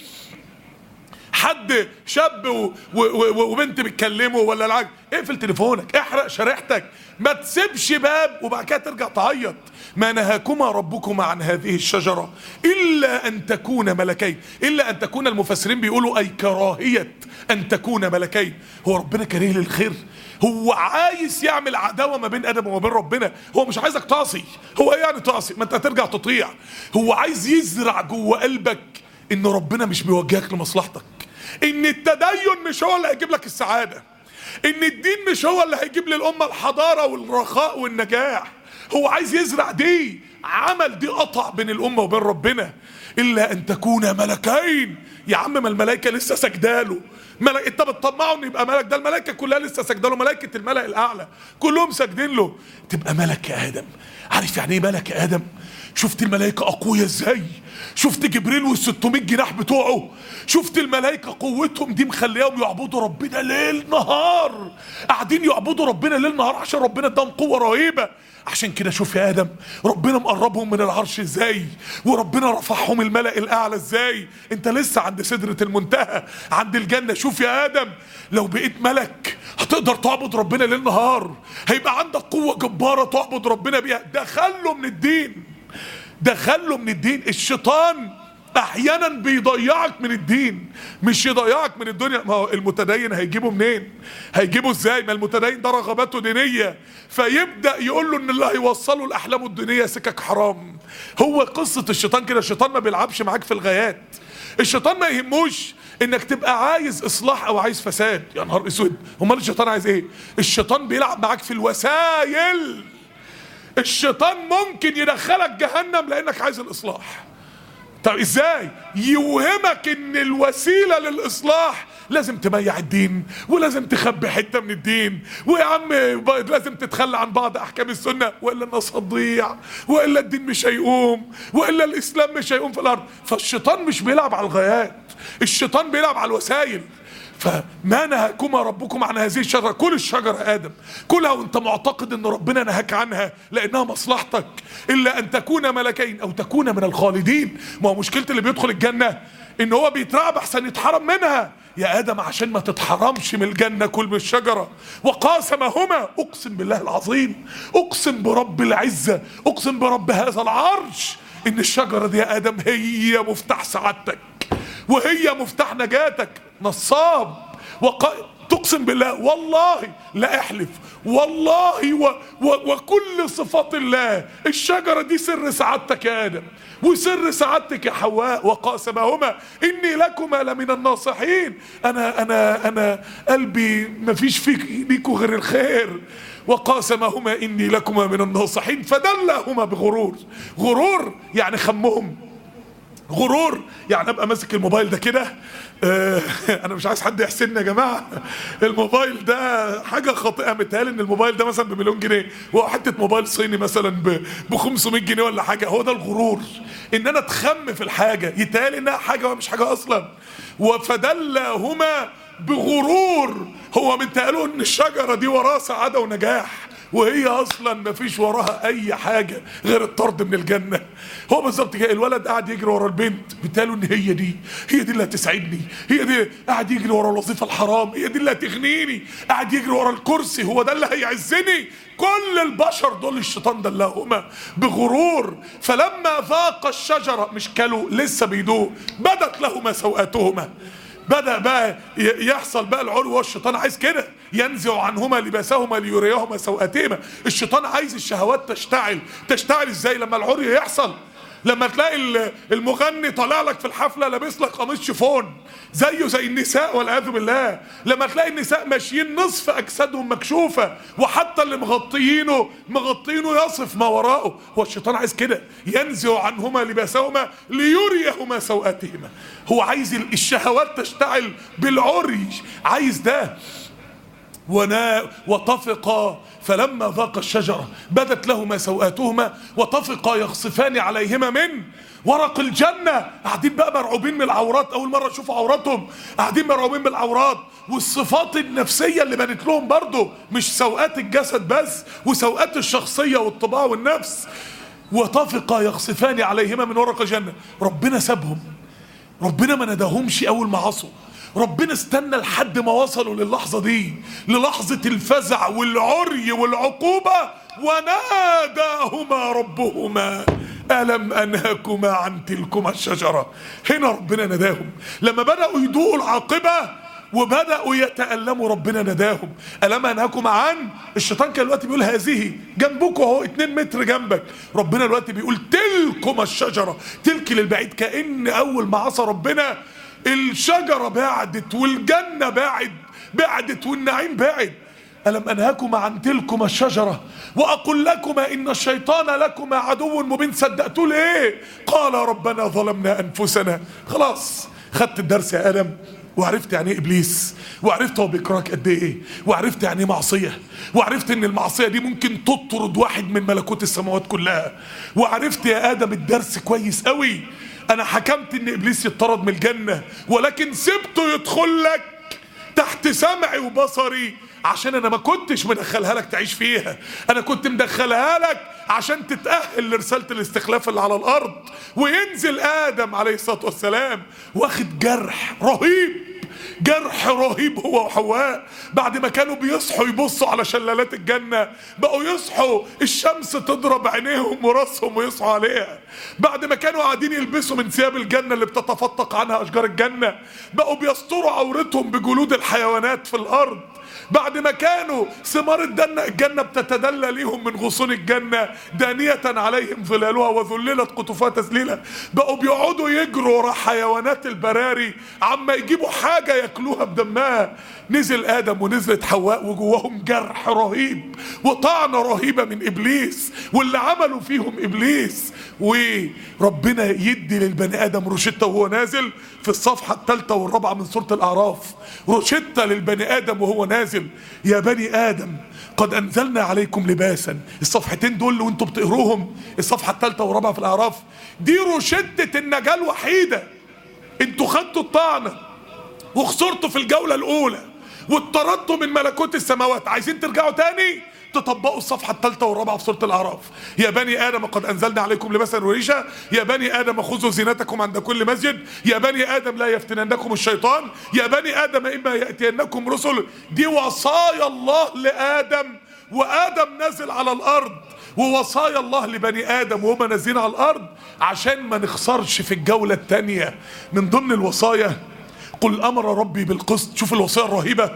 حد شاب و و و وبنت بتكلمه ولا العج اقفل تليفونك احرق شريحتك ما تسيبش باب وبعد كده ترجع تعيط ما نهاكما ربكما عن هذه الشجرة إلا أن تكون ملكين إلا أن تكون المفسرين بيقولوا أي كراهية أن تكون ملكين هو ربنا كريه للخير هو عايز يعمل عداوة ما بين آدم وما بين ربنا هو مش عايزك تعصي هو ايه يعني تعصي ما انت هترجع تطيع هو عايز يزرع جوه قلبك ان ربنا مش بيوجهك لمصلحتك ان التدين مش هو اللي هيجيب لك السعاده ان الدين مش هو اللي هيجيب للامه الحضاره والرخاء والنجاح هو عايز يزرع دي عمل دي قطع بين الامه وبين ربنا الا ان تكون ملكين يا عم ما الملائكه لسه سجداله ملك انت بتطمعه ان يبقى ملك ده الملائكه كلها لسه سجداله ملائكه الملأ الاعلى كلهم ساجدين له تبقى ملك يا ادم عارف يعني ايه ملك يا ادم شفت الملائكة أقوياء ازاي شفت جبريل وال600 جناح بتوعه شفت الملائكة قوتهم دي مخليهم يعبدوا ربنا ليل نهار قاعدين يعبدوا ربنا ليل نهار عشان ربنا اداهم قوة رهيبة عشان كده شوف يا ادم ربنا مقربهم من العرش ازاي وربنا رفعهم الملأ الاعلى ازاي انت لسه عند سدرة المنتهى عند الجنة شوف يا ادم لو بقيت ملك هتقدر تعبد ربنا ليل نهار هيبقى عندك قوة جبارة تعبد ربنا بيها دخله من الدين دخله من الدين الشيطان احيانا بيضيعك من الدين مش يضيعك من الدنيا ما هو المتدين هيجيبه منين هيجيبه ازاي ما المتدين ده رغباته دينيه فيبدا يقول له ان اللي هيوصله لاحلامه الدينيه سكك حرام هو قصه الشيطان كده الشيطان ما بيلعبش معاك في الغايات الشيطان ما يهموش انك تبقى عايز اصلاح او عايز فساد يا نهار اسود امال الشيطان عايز ايه الشيطان بيلعب معاك في الوسائل الشيطان ممكن يدخلك جهنم لانك عايز الاصلاح طب ازاي يوهمك ان الوسيله للاصلاح لازم تميع الدين ولازم تخبي حته من الدين ويا عم ب- لازم تتخلى عن بعض احكام السنه والا الناس هتضيع والا الدين مش هيقوم والا الاسلام مش هيقوم في الارض فالشيطان مش بيلعب على الغايات الشيطان بيلعب على الوسائل فما نهاكما ربكم عن هذه الشجره كل الشجره يا ادم كلها وانت معتقد ان ربنا نهاك عنها لانها مصلحتك الا ان تكون ملكين او تكون من الخالدين ما هو مشكله اللي بيدخل الجنه ان هو بيترعب احسن يتحرم منها يا ادم عشان ما تتحرمش من الجنه كل من الشجره وقاسمهما اقسم بالله العظيم اقسم برب العزه اقسم برب هذا العرش ان الشجره دي يا ادم هي مفتاح سعادتك وهي مفتاح نجاتك نصاب وق... تقسم بالله والله لا احلف والله و... و... وكل صفات الله الشجرة دي سر سعادتك يا آدم وسر سعادتك يا حواء وقاسمهما إني لكما لمن الناصحين أنا أنا أنا قلبي مفيش فيك ليكوا غير الخير وقاسمهما إني لكما من الناصحين فدلهما بغرور غرور يعني خمهم غرور يعني ابقى ماسك الموبايل ده كده آه انا مش عايز حد يحسدني يا جماعه الموبايل ده حاجه خاطئه متهيألي ان الموبايل ده مثلا بمليون جنيه وهو حته موبايل صيني مثلا ب 500 جنيه ولا حاجه هو ده الغرور ان انا اتخم في الحاجه يتهيألي انها حاجه ومش حاجه اصلا وفدلهما بغرور هو من تقالوا ان الشجره دي وراها سعاده ونجاح وهي اصلا ما فيش وراها اي حاجه غير الطرد من الجنه هو بالظبط كده الولد قاعد يجري ورا البنت بتقالوا ان هي دي هي دي اللي هتسعدني هي دي قاعد يجري ورا الوظيفه الحرام هي دي اللي هتغنيني قاعد يجري ورا الكرسي هو ده اللي هيعزني كل البشر دول الشيطان دلهما بغرور فلما ذاق الشجره مش كلوا لسه بيدوق بدت لهما سوءاتهما بدأ بقى ي- يحصل بقى العلو والشيطان عايز كده ينزع عنهما لباسهما ليريهما سوءاتهما الشيطان عايز الشهوات تشتعل تشتعل ازاي لما العري يحصل لما تلاقي ال- المغني طالع لك في الحفله لابس لك قميص شيفون زيه زي النساء والعياذ بالله لما تلاقي النساء ماشيين نصف اجسادهم مكشوفه وحتى اللي مغطيينه مغطينه يصف ما وراءه هو الشيطان عايز كده ينزع عنهما لباسهما ليريهما سوءاتهما هو عايز ال- الشهوات تشتعل بالعري عايز ده ونا وطفقا فلما ذاق الشجرة بدت لهما سوآتهما وطفقا يخصفان عليهما من ورق الجنة قاعدين بقى مرعوبين من العورات أول مرة يشوفوا عوراتهم قاعدين مرعوبين من العورات والصفات النفسية اللي بنت لهم برضه مش سوءات الجسد بس وسوءات الشخصية والطباع والنفس وطفقا يخصفان عليهما من ورق الجنة ربنا سابهم ربنا ما نداهمش اول ما عصوا ربنا استنى لحد ما وصلوا للحظه دي للحظه الفزع والعري والعقوبه وناداهما ربهما الم انهكما عن تلكما الشجره هنا ربنا نداهم لما بداوا يدوقوا العاقبه وبداوا يتالموا ربنا نداهم الم انهكما عن الشيطان كان دلوقتي بيقول هذه جنبكم اهو 2 متر جنبك ربنا دلوقتي بيقول تلكما الشجره تلك للبعيد كان اول ما عصى ربنا الشجره بعدت والجنه بعد بعدت والنعيم بعد ألم أنهكما عن تلكما الشجرة وأقول لكما إن الشيطان لكما عدو مبين صدقتوا ليه قال ربنا ظلمنا أنفسنا خلاص خدت الدرس يا آدم وعرفت يعني ايه ابليس وعرفت هو بيكرهك قد ايه وعرفت يعني ايه معصيه وعرفت ان المعصيه دي ممكن تطرد واحد من ملكوت السماوات كلها وعرفت يا ادم الدرس كويس قوي انا حكمت ان ابليس يطرد من الجنه ولكن سبته يدخل لك تحت سمعي وبصري عشان انا ما كنتش مدخلها لك تعيش فيها انا كنت مدخلها لك عشان تتأهل لرسالة الاستخلاف اللي على الارض وينزل ادم عليه الصلاة والسلام واخد جرح رهيب جرح رهيب هو وحواء بعد ما كانوا بيصحوا يبصوا على شلالات الجنة بقوا يصحوا الشمس تضرب عينيهم وراسهم ويصحوا عليها بعد ما كانوا قاعدين يلبسوا من ثياب الجنة اللي بتتفتق عنها أشجار الجنة بقوا بيستروا عورتهم بجلود الحيوانات في الأرض بعد ما كانوا ثمار الجنة الجنة بتتدلى ليهم من غصون الجنة دانية عليهم ظلالها وذللت قطوفها تذليلا بقوا بيقعدوا يجروا ورا حيوانات البراري عما يجيبوا حاجة ياكلوها بدمها نزل آدم ونزلت حواء وجواهم جرح رهيب وطعنة رهيبة من إبليس واللي عملوا فيهم إبليس وربنا يدي للبني آدم روشتة وهو نازل في الصفحة الثالثة والرابعة من سورة الأعراف روشتة للبني آدم وهو نازل يا بني آدم قد أنزلنا عليكم لباسا الصفحتين دول وانتم بتقروهم الصفحة الثالثة والرابعة في الأعراف دي روشتة النجاة الوحيدة انتوا خدتوا الطعنة وخسرتوا في الجولة الأولى واتطردتوا من ملكوت السماوات عايزين ترجعوا تاني تطبقوا الصفحة الثالثة والرابعة في سورة الأعراف يا بني آدم قد أنزلنا عليكم لباسا وريشا يا بني آدم خذوا زينتكم عند كل مسجد يا بني آدم لا يفتننكم الشيطان يا بني آدم إما يأتينكم رسل دي وصايا الله لآدم وآدم نزل على الأرض ووصايا الله لبني آدم وهم نازلين على الأرض عشان ما نخسرش في الجولة الثانية من ضمن الوصايا قل أمر ربي بالقسط شوف الوصية الرهيبة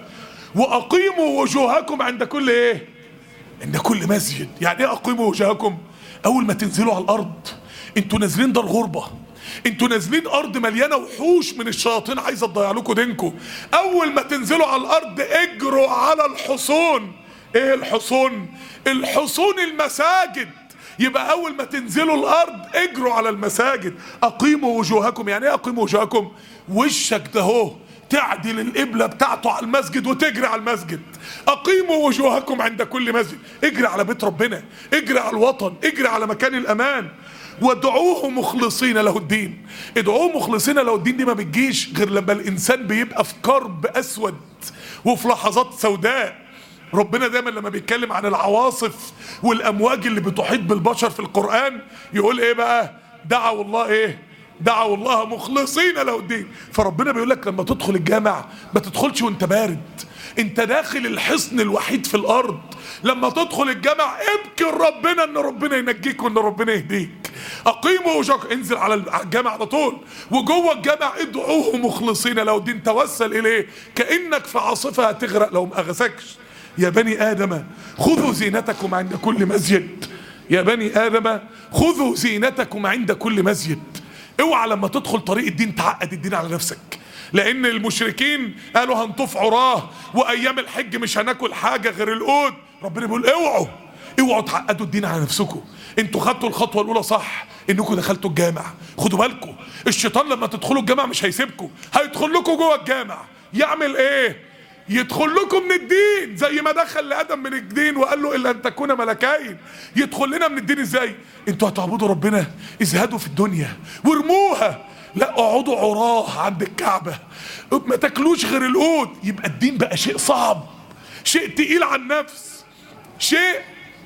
وأقيموا وجوهكم عند كل إيه عند كل مسجد يعني ايه اقيموا وجهكم اول ما تنزلوا على الارض انتوا نازلين دار غربه انتوا نازلين ارض مليانه وحوش من الشياطين عايزه تضيع لكم دينكم اول ما تنزلوا على الارض اجروا على الحصون ايه الحصون الحصون المساجد يبقى اول ما تنزلوا الارض اجروا على المساجد اقيموا وجوهكم يعني ايه اقيموا وجوهكم وشك ده هو تعدل القبلة بتاعته على المسجد وتجري على المسجد أقيموا وجوهكم عند كل مسجد اجري على بيت ربنا اجري على الوطن اجري على مكان الأمان وادعوه مخلصين له الدين ادعوه مخلصين له الدين دي ما بتجيش غير لما الإنسان بيبقى في كرب أسود وفي لحظات سوداء ربنا دايما لما بيتكلم عن العواصف والأمواج اللي بتحيط بالبشر في القرآن يقول ايه بقى دعوا الله ايه دعوا الله مخلصين له الدين فربنا بيقول لك لما تدخل الجامع ما تدخلش وانت بارد انت داخل الحصن الوحيد في الارض لما تدخل الجامع ابكي ربنا ان ربنا ينجيك وان ربنا يهديك اقيموا وجهك انزل على الجامع على طول وجوه الجامع ادعوه مخلصين له الدين توسل اليه كانك في عاصفه هتغرق لو ما اغثكش يا بني ادم خذوا زينتكم عند كل مسجد يا بني ادم خذوا زينتكم عند كل مسجد اوعى لما تدخل طريق الدين تعقد الدين على نفسك لان المشركين قالوا هنطوف عراه وايام الحج مش هناكل حاجه غير القود ربنا بيقول اوعوا اوعوا تعقدوا الدين على نفسكم انتوا خدتوا الخطوه الاولى صح انكم دخلتوا الجامع خدوا بالكم الشيطان لما تدخلوا الجامع مش هيسيبكم هيدخل لكم جوه الجامع يعمل ايه يدخل لكم من الدين زي ما دخل لادم من الدين وقال له الا ان تكون ملكين يدخل لنا من الدين ازاي انتوا هتعبدوا ربنا ازهدوا في الدنيا وارموها لا اقعدوا عراه عند الكعبه ما تاكلوش غير القوت يبقى الدين بقى شيء صعب شيء تقيل على النفس شيء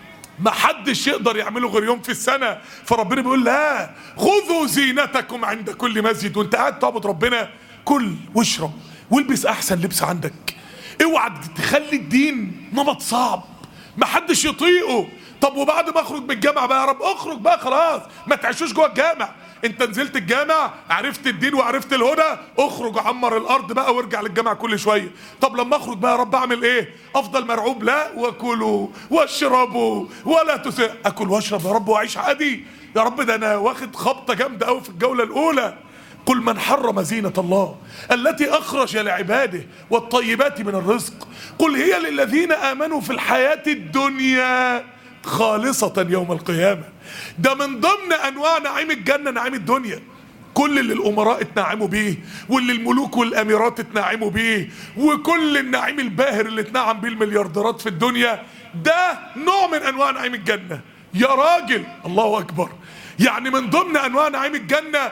ما حدش يقدر يعمله غير يوم في السنة فربنا بيقول لا خذوا زينتكم عند كل مسجد وانت قاعد تعبد ربنا كل واشرب والبس احسن لبس عندك اوعى تخلي الدين نمط صعب ما حدش يطيقه طب وبعد ما اخرج من الجامع بقى يا رب اخرج بقى خلاص ما تعيشوش جوه الجامع انت نزلت الجامع عرفت الدين وعرفت الهدى اخرج عمر الارض بقى وارجع للجامع كل شويه طب لما اخرج بقى يا رب اعمل ايه افضل مرعوب لا وكلوا واشربوا ولا تسع اكل واشرب يا رب واعيش عادي يا رب ده انا واخد خبطه جامده قوي في الجوله الاولى قل من حرم زينة الله التي أخرج لعباده والطيبات من الرزق قل هي للذين آمنوا في الحياة الدنيا خالصة يوم القيامة ده من ضمن أنواع نعيم الجنة نعيم الدنيا كل اللي الأمراء اتنعموا بيه واللي الملوك والأميرات اتنعموا بيه وكل النعيم الباهر اللي اتنعم بيه المليارديرات في الدنيا ده نوع من أنواع نعيم الجنة يا راجل الله أكبر يعني من ضمن أنواع نعيم الجنة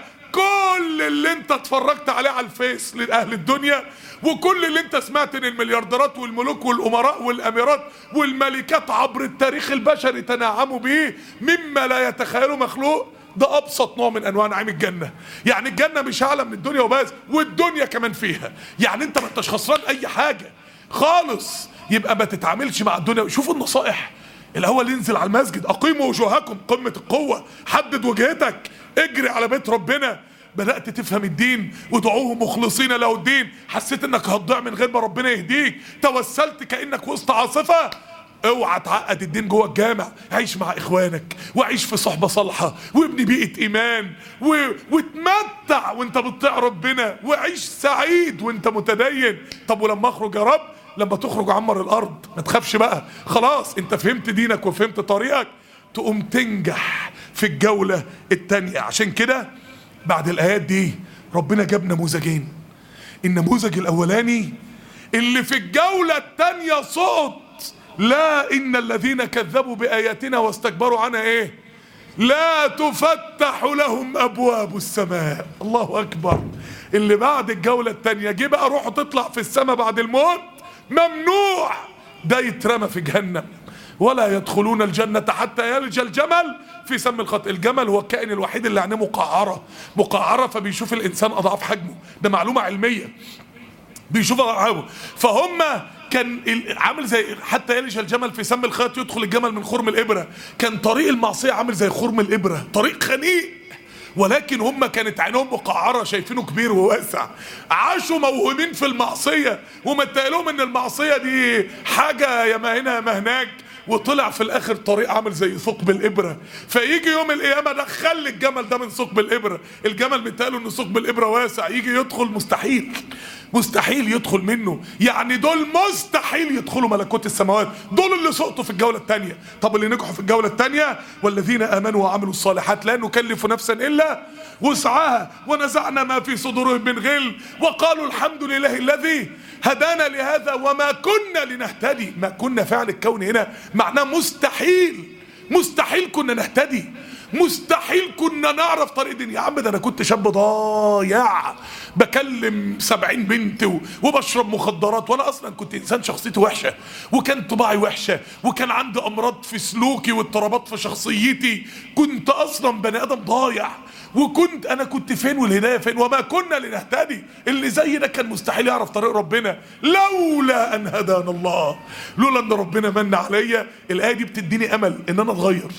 كل اللي انت اتفرجت عليه على الفيس لأهل الدنيا وكل اللي انت سمعت ان المليارديرات والملوك والامراء والاميرات والملكات عبر التاريخ البشري تنعموا به مما لا يتخيله مخلوق ده ابسط نوع من انواع نعيم الجنه يعني الجنه مش اعلى من الدنيا وبس والدنيا كمان فيها يعني انت ما انتش خسران اي حاجه خالص يبقى ما تتعاملش مع الدنيا شوفوا النصائح الاول انزل على المسجد اقيموا وجوهكم قمه القوه حدد وجهتك اجري على بيت ربنا بدأت تفهم الدين ودعوه مخلصين له الدين حسيت انك هتضيع من غير ما ربنا يهديك توسلت كأنك وسط عاصفة اوعى تعقد الدين جوه الجامع عيش مع اخوانك وعيش في صحبة صالحة وابني بيئة ايمان و... وتمتع وانت بتطيع ربنا وعيش سعيد وانت متدين طب ولما اخرج يا رب لما تخرج عمر الارض ما تخافش بقى خلاص انت فهمت دينك وفهمت طريقك تقوم تنجح في الجولة التانية عشان كده بعد الايات دي ربنا جاب نموذجين النموذج الاولاني اللي في الجولة التانية صوت لا ان الذين كذبوا باياتنا واستكبروا عنها ايه لا تفتح لهم ابواب السماء الله اكبر اللي بعد الجولة التانية جه بقى روحه تطلع في السماء بعد الموت ممنوع ده يترمى في جهنم ولا يدخلون الجنة حتى يلج الجمل في سم الخط الجمل هو الكائن الوحيد اللي عينيه مقعرة مقعرة فبيشوف الإنسان أضعاف حجمه ده معلومة علمية بيشوف أضعافه فهم كان ال- عامل زي حتى يلج الجمل في سم الخيط يدخل الجمل من خرم الإبرة كان طريق المعصية عامل زي خرم الإبرة طريق خنيق ولكن هم كانت عينهم مقعره شايفينه كبير وواسع عاشوا موهومين في المعصيه ومتقال لهم ان المعصيه دي حاجه يا ما هنا يا ما هناك وطلع في الاخر طريق عامل زي ثقب الابره فيجي يوم القيامه دخل لي الجمل ده من ثقب الابره الجمل متقاله ان ثقب الابره واسع يجي يدخل مستحيل مستحيل يدخل منه يعني دول مستحيل يدخلوا ملكوت السماوات دول اللي سقطوا في الجولة الثانية طب اللي نجحوا في الجولة الثانية والذين آمنوا وعملوا الصالحات لا نكلف نفسا إلا وسعها ونزعنا ما في صدورهم من غل وقالوا الحمد لله الذي هدانا لهذا وما كنا لنهتدي ما كنا فعل الكون هنا معناه مستحيل مستحيل كنا نهتدي مستحيل كنا نعرف طريق دين يا عم ده انا كنت شاب ضايع بكلم سبعين بنت و- وبشرب مخدرات وانا اصلا كنت انسان شخصيتي وحشه وكان طباعي وحشه وكان عندي امراض في سلوكي واضطرابات في شخصيتي كنت اصلا بني ادم ضايع وكنت انا كنت فين والهدايه فين وما كنا لنهتدي اللي زي ده كان مستحيل يعرف طريق ربنا لولا ان هدانا الله لولا ان ربنا من عليا الايه دي بتديني امل ان انا اتغير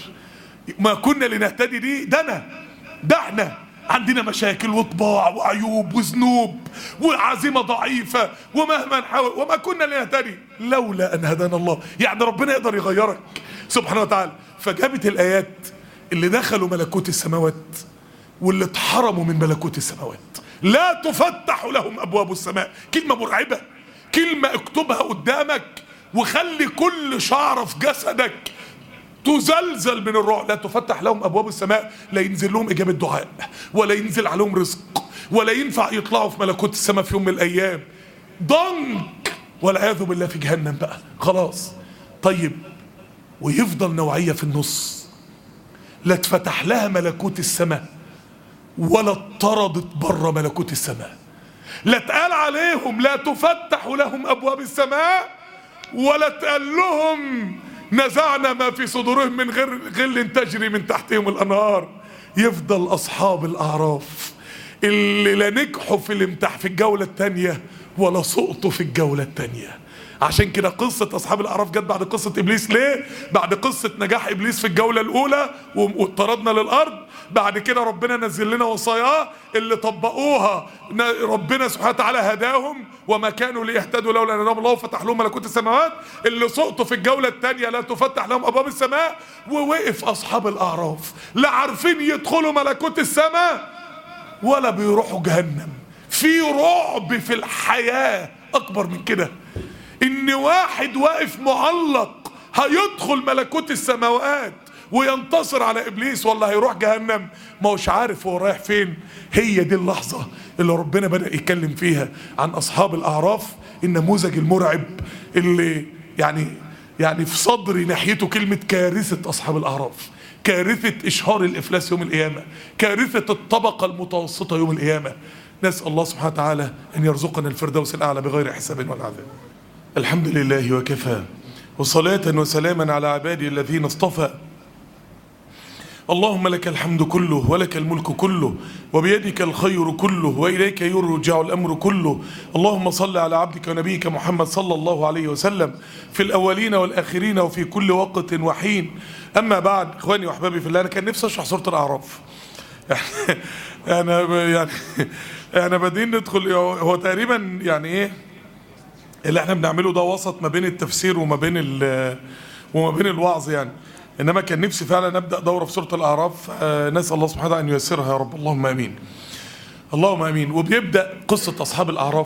ما كنا لنهتدي دي ده انا ده احنا عندنا مشاكل وطباع وعيوب وذنوب وعزيمه ضعيفه ومهما نحاول وما كنا لنهتدي لولا ان هدانا الله يعني ربنا يقدر يغيرك سبحانه وتعالى فجابت الايات اللي دخلوا ملكوت السماوات واللي اتحرموا من ملكوت السماوات لا تفتح لهم ابواب السماء كلمه مرعبه كلمه اكتبها قدامك وخلي كل شعره في جسدك تزلزل من الرعب لا تفتح لهم ابواب السماء لا ينزل لهم اجابه دعاء ولا ينزل عليهم رزق ولا ينفع يطلعوا في ملكوت السماء في يوم من الايام ضنك والعياذ بالله في جهنم بقى خلاص طيب ويفضل نوعيه في النص لا اتفتح لها ملكوت السماء ولا اطردت بره ملكوت السماء لا اتقال عليهم لا تفتح لهم ابواب السماء ولا اتقال لهم نزعنا ما في صدورهم من غير غل تجري من تحتهم الانهار يفضل اصحاب الاعراف اللي لا نجحوا في الامتح في الجوله الثانيه ولا سقطوا في الجوله الثانيه عشان كده قصة أصحاب الأعراف جت بعد قصة إبليس ليه؟ بعد قصة نجاح إبليس في الجولة الأولى و- واطردنا للأرض بعد كده ربنا نزل لنا وصاياه اللي طبقوها ن- ربنا سبحانه وتعالى هداهم وما كانوا ليهتدوا لولا أن هداهم الله وفتح لهم ملكوت السماوات اللي سقطوا في الجولة الثانية لا تفتح لهم أبواب السماء ووقف أصحاب الأعراف لا عارفين يدخلوا ملكوت السماء ولا بيروحوا جهنم في رعب في الحياة أكبر من كده إن واحد واقف معلق هيدخل ملكوت السماوات وينتصر على إبليس ولا هيروح جهنم ما هوش عارف هو رايح فين هي دي اللحظة اللي ربنا بدأ يتكلم فيها عن أصحاب الأعراف النموذج المرعب اللي يعني يعني في صدري ناحيته كلمة كارثة أصحاب الأعراف كارثة إشهار الإفلاس يوم القيامة كارثة الطبقة المتوسطة يوم القيامة نسأل الله سبحانه وتعالى أن يرزقنا الفردوس الأعلى بغير حساب ولا عذاب الحمد لله وكفى وصلاة وسلاما على عبادي الذين اصطفى اللهم لك الحمد كله ولك الملك كله وبيدك الخير كله وإليك يرجع الأمر كله اللهم صل على عبدك ونبيك محمد صلى الله عليه وسلم في الأولين والآخرين وفي كل وقت وحين أما بعد إخواني وأحبابي في الله أنا كان نفسي أشرح سورة الأعراف يعني أنا ب- يعني أنا بادئين ندخل هو تقريبا يعني إيه اللي احنا بنعمله ده وسط ما بين التفسير وما بين ال- وما بين الوعظ يعني انما كان نفسي فعلا ابدا دوره في سوره الاعراف آه، نسال الله سبحانه وتعالى ان ييسرها يا رب اللهم امين اللهم امين وبيبدا قصه اصحاب الاعراف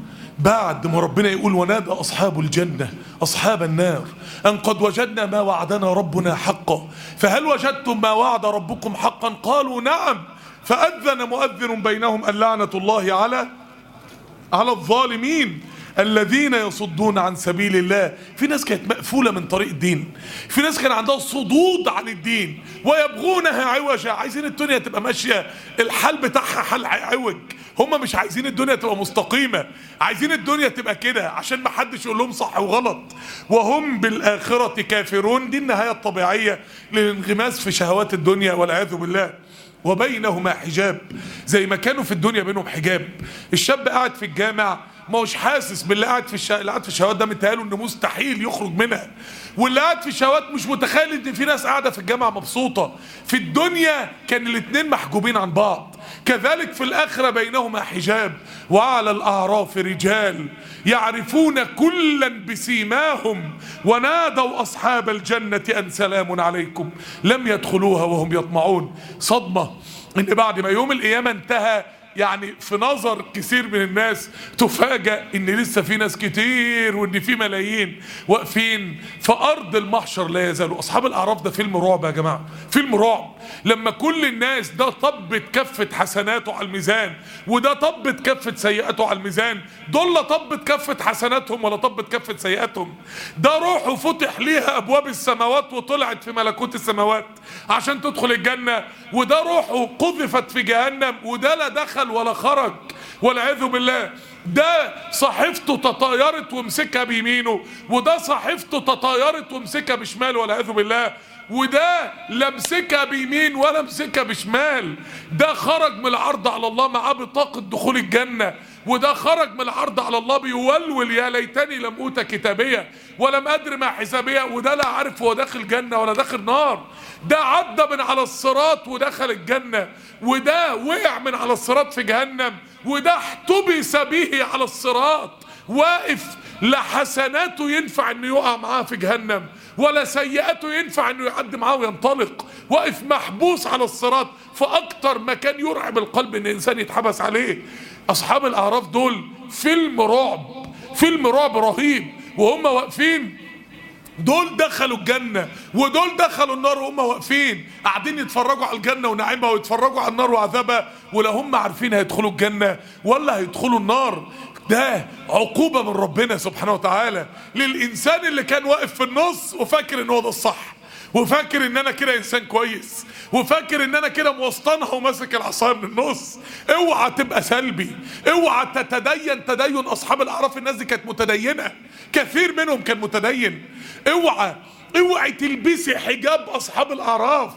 بعد ما ربنا يقول ونادى اصحاب الجنه اصحاب النار ان قد وجدنا ما وعدنا ربنا حقا فهل وجدتم ما وعد ربكم حقا قالوا نعم فاذن مؤذن بينهم ان لعنه الله على على الظالمين الذين يصدون عن سبيل الله في ناس كانت مقفولة من طريق الدين في ناس كان عندها صدود عن الدين ويبغونها عوجا عايزين الدنيا تبقى ماشية الحال بتاعها حال عوج هم مش عايزين الدنيا تبقى مستقيمة عايزين الدنيا تبقى كده عشان ما حدش يقول لهم صح وغلط وهم بالآخرة كافرون دي النهاية الطبيعية للانغماس في شهوات الدنيا والعياذ بالله وبينهما حجاب زي ما كانوا في الدنيا بينهم حجاب الشاب قاعد في الجامع ما هوش حاسس باللي قاعد في الشا... اللي قاعد في الشهوات ده متهيأله انه مستحيل يخرج منها واللي قاعد في الشهوات مش متخيل ان في ناس قاعده في الجامعه مبسوطه في الدنيا كان الاتنين محجوبين عن بعض كذلك في الاخره بينهما حجاب وعلى الاعراف رجال يعرفون كلا بسيماهم ونادوا اصحاب الجنه ان سلام عليكم لم يدخلوها وهم يطمعون صدمه ان بعد ما يوم القيامه انتهى يعني في نظر كثير من الناس تفاجأ ان لسه في ناس كتير وان في ملايين واقفين في ارض المحشر لا يزالوا اصحاب الاعراف ده فيلم رعب يا جماعه فيلم رعب لما كل الناس ده طبت كفه حسناته على الميزان وده طبت كفه سيئاته على الميزان دول لا طبت كفه حسناتهم ولا طبت كفه سيئاتهم ده روحه فتح ليها ابواب السماوات وطلعت في ملكوت السماوات عشان تدخل الجنه وده روحه قذفت في جهنم وده لا دخل ولا خرج والعياذ بالله ده صحيفته تطايرت ومسكها بيمينه وده صحيفته تطايرت ومسكها بشماله والعياذ بالله وده لا مسكها بيمين ولا مسكها بشمال ده خرج من العرض على الله معاه بطاقة دخول الجنة وده خرج من العرض على الله بيولول يا ليتني لم اوت كتابيه ولم ادر ما حسابيه وده لا عارف هو داخل جنه ولا داخل نار ده عدى من على الصراط ودخل الجنه وده وقع من على الصراط في جهنم وده احتبس به على الصراط واقف لا حسناته ينفع انه يقع معاه في جهنم ولا سيئاته ينفع انه يعدي معاه وينطلق واقف محبوس على الصراط فاكتر مكان يرعب القلب ان الانسان يتحبس عليه اصحاب الاعراف دول فيلم رعب فيلم رعب رهيب وهم واقفين دول دخلوا الجنة ودول دخلوا النار وهم واقفين قاعدين يتفرجوا على الجنة ونعيمها ويتفرجوا على النار وعذابها ولا هم عارفين هيدخلوا الجنة ولا هيدخلوا النار ده عقوبة من ربنا سبحانه وتعالى للإنسان اللي كان واقف في النص وفاكر إن هو ده الصح وفاكر ان انا كده انسان كويس وفاكر ان انا كده موسطنها وماسك العصايه من النص اوعى تبقى سلبي اوعى تتدين تدين اصحاب الاعراف الناس دي كانت متدينه كثير منهم كان متدين اوعى اوعي تلبسي حجاب اصحاب الاعراف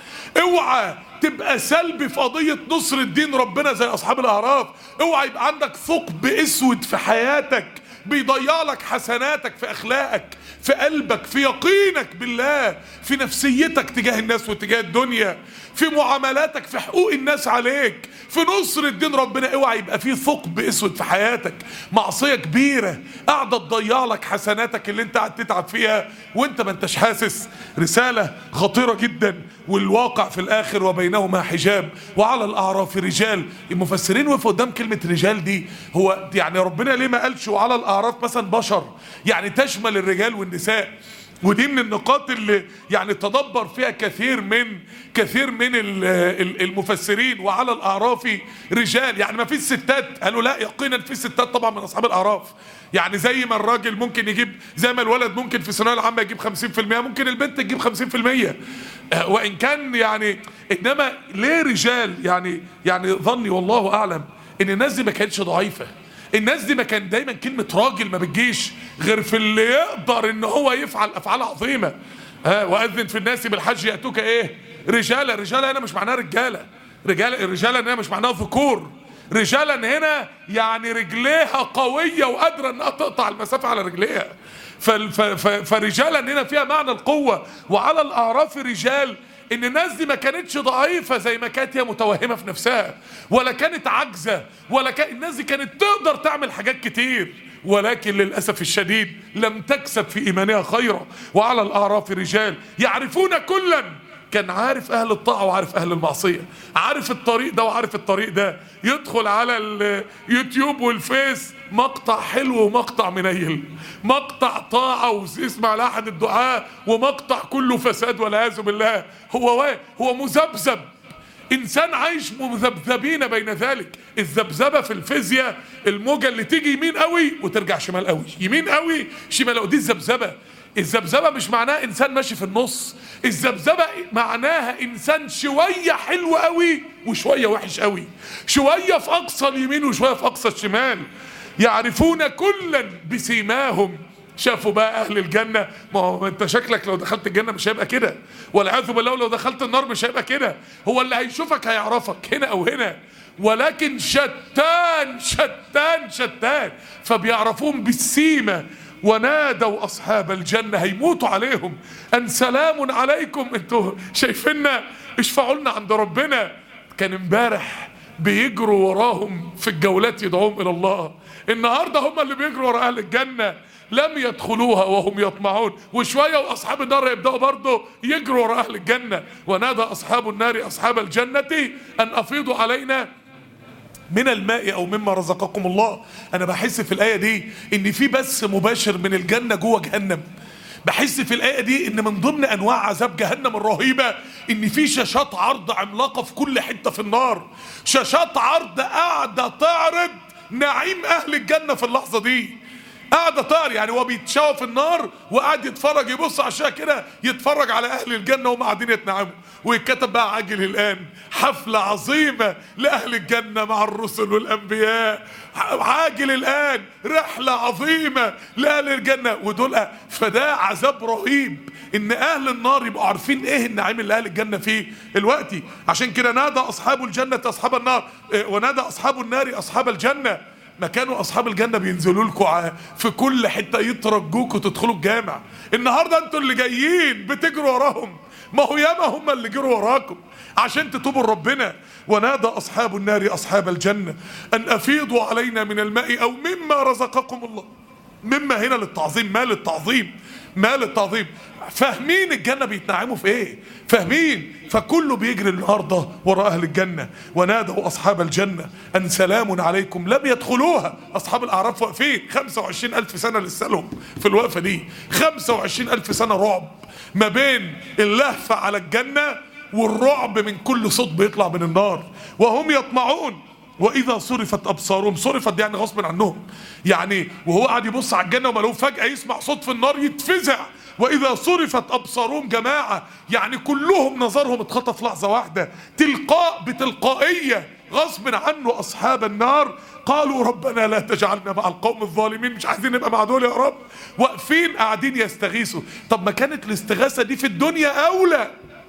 اوعى تبقى سلبي في قضية نصر الدين ربنا زي أصحاب الأعراف اوعى يبقى عندك ثقب أسود في حياتك بيضيع لك حسناتك في أخلاقك في قلبك في يقينك بالله في نفسيتك تجاه الناس وتجاه الدنيا في معاملاتك في حقوق الناس عليك في نصر الدين ربنا اوعى يبقى فيه ثقب اسود في حياتك معصيه كبيره قاعده تضيع لك حسناتك اللي انت قاعد تتعب فيها وانت ما انتش حاسس رساله خطيره جدا والواقع في الاخر وبينهما حجاب وعلى الاعراف رجال المفسرين وقفوا قدام كلمه رجال دي هو يعني ربنا ليه ما قالش وعلى الاعراف مثلا بشر يعني تشمل الرجال والنساء ودي من النقاط اللي يعني تدبر فيها كثير من كثير من ال- ال- المفسرين وعلى الاعراف رجال يعني ما فيش ستات قالوا لا يقينا في ستات طبعا من اصحاب الاعراف يعني زي ما الراجل ممكن يجيب زي ما الولد ممكن في الثانويه العامه يجيب 50% ممكن البنت تجيب 50% آه، وان كان يعني انما ليه رجال يعني يعني ظني والله اعلم ان الناس دي ما كانتش ضعيفه الناس دي ما كان دايما كلمة راجل ما بتجيش غير في اللي يقدر ان هو يفعل افعال عظيمة ها واذن في الناس بالحج ياتوك ايه رجاله رجاله هنا مش معناها رجاله رجاله الرجاله هنا مش معناها ذكور رجالا هنا يعني رجليها قويه وقادره انها تقطع المسافه على رجليها فال- ف- ف- فرجالا هنا فيها معنى القوه وعلى الاعراف رجال ان الناس دي ما كانتش ضعيفه زي ما كانت هي متوهمه في نفسها ولا كانت عاجزه ولا كان الناس دي كانت تقدر تعمل حاجات كتير ولكن للاسف الشديد لم تكسب في ايمانها خيرا وعلى الاعراف رجال يعرفون كلا كان عارف اهل الطاعه وعارف اهل المعصيه عارف الطريق ده وعارف الطريق ده يدخل على اليوتيوب والفيس مقطع حلو ومقطع منيل مقطع طاعه واسمع لاحد الدعاء ومقطع كله فساد والعياذ بالله هو وا- هو مذبذب انسان عايش مذبذبين بين ذلك الذبذبه في الفيزياء الموجه اللي تيجي يمين قوي وترجع شمال قوي يمين قوي شمال قوي دي الذبذبه الذبذبه مش معناها انسان ماشي في النص الذبذبه معناها انسان شويه حلو قوي وشويه وحش قوي شويه في اقصى اليمين وشويه في اقصى الشمال يعرفون كلا بسيماهم شافوا بقى اهل الجنه ما هو انت شكلك لو دخلت الجنه مش هيبقى كده والعياذ بالله لو دخلت النار مش هيبقى كده هو اللي هيشوفك هيعرفك هنا او هنا ولكن شتان شتان شتان فبيعرفون بالسيمه ونادوا اصحاب الجنه هيموتوا عليهم ان سلام عليكم انتوا شايفيننا اشفعوا لنا عند ربنا كان امبارح بيجروا وراهم في الجولات يدعوهم الى الله النهارده هم اللي بيجروا ورا اهل الجنه لم يدخلوها وهم يطمعون وشويه واصحاب النار يبداوا برضه يجروا ورا اهل الجنه ونادى اصحاب النار اصحاب الجنه ان افيضوا علينا من الماء او مما رزقكم الله انا بحس في الايه دي ان في بث مباشر من الجنه جوه جهنم بحس في الايه دي ان من ضمن انواع عذاب جهنم الرهيبه ان في شاشات عرض عملاقه في كل حته في النار شاشات عرض قاعده تعرض نعيم اهل الجنه في اللحظه دي قاعده طار يعني هو بيتشوى في النار وقاعد يتفرج يبص على الشاشه كده يتفرج على اهل الجنه وهم قاعدين يتنعموا ويتكتب بقى عاجل الان حفله عظيمه لاهل الجنه مع الرسل والانبياء عاجل الان رحله عظيمه لاهل الجنه ودول فده عذاب رهيب ان اهل النار يبقوا عارفين ايه النعيم اللي اهل الجنه فيه دلوقتي عشان كده نادى اصحاب الجنه اصحاب النار إيه، ونادى اصحاب النار اصحاب الجنه ما كانوا اصحاب الجنه بينزلوا لكم ع- في كل حته يترجوكوا تدخلوا الجامع النهارده انتوا اللي جايين بتجروا وراهم ما هو ياما هم اللي جروا وراكم عشان تتوبوا لربنا ونادى اصحاب النار اصحاب الجنه ان افيضوا علينا من الماء او مما رزقكم الله مما هنا للتعظيم ما للتعظيم ما للتعظيم فاهمين الجنة بيتنعموا في ايه فاهمين فكله بيجري النهاردة وراء اهل الجنة ونادوا اصحاب الجنة ان سلام عليكم لم يدخلوها اصحاب الاعراف واقفين 25 الف سنة لسه لهم في الوقفة دي 25 الف سنة رعب ما بين اللهفة على الجنة والرعب من كل صوت بيطلع من النار وهم يطمعون واذا صرفت ابصارهم صرفت دي يعني غصب عنهم يعني وهو قاعد يبص على الجنه وما له فجاه يسمع صوت في النار يتفزع واذا صرفت ابصارهم جماعه يعني كلهم نظرهم اتخطف لحظه واحده تلقاء بتلقائيه غصب عنه اصحاب النار قالوا ربنا لا تجعلنا مع القوم الظالمين مش عايزين نبقى مع دول يا رب واقفين قاعدين يستغيثوا طب ما كانت الاستغاثه دي في الدنيا اولى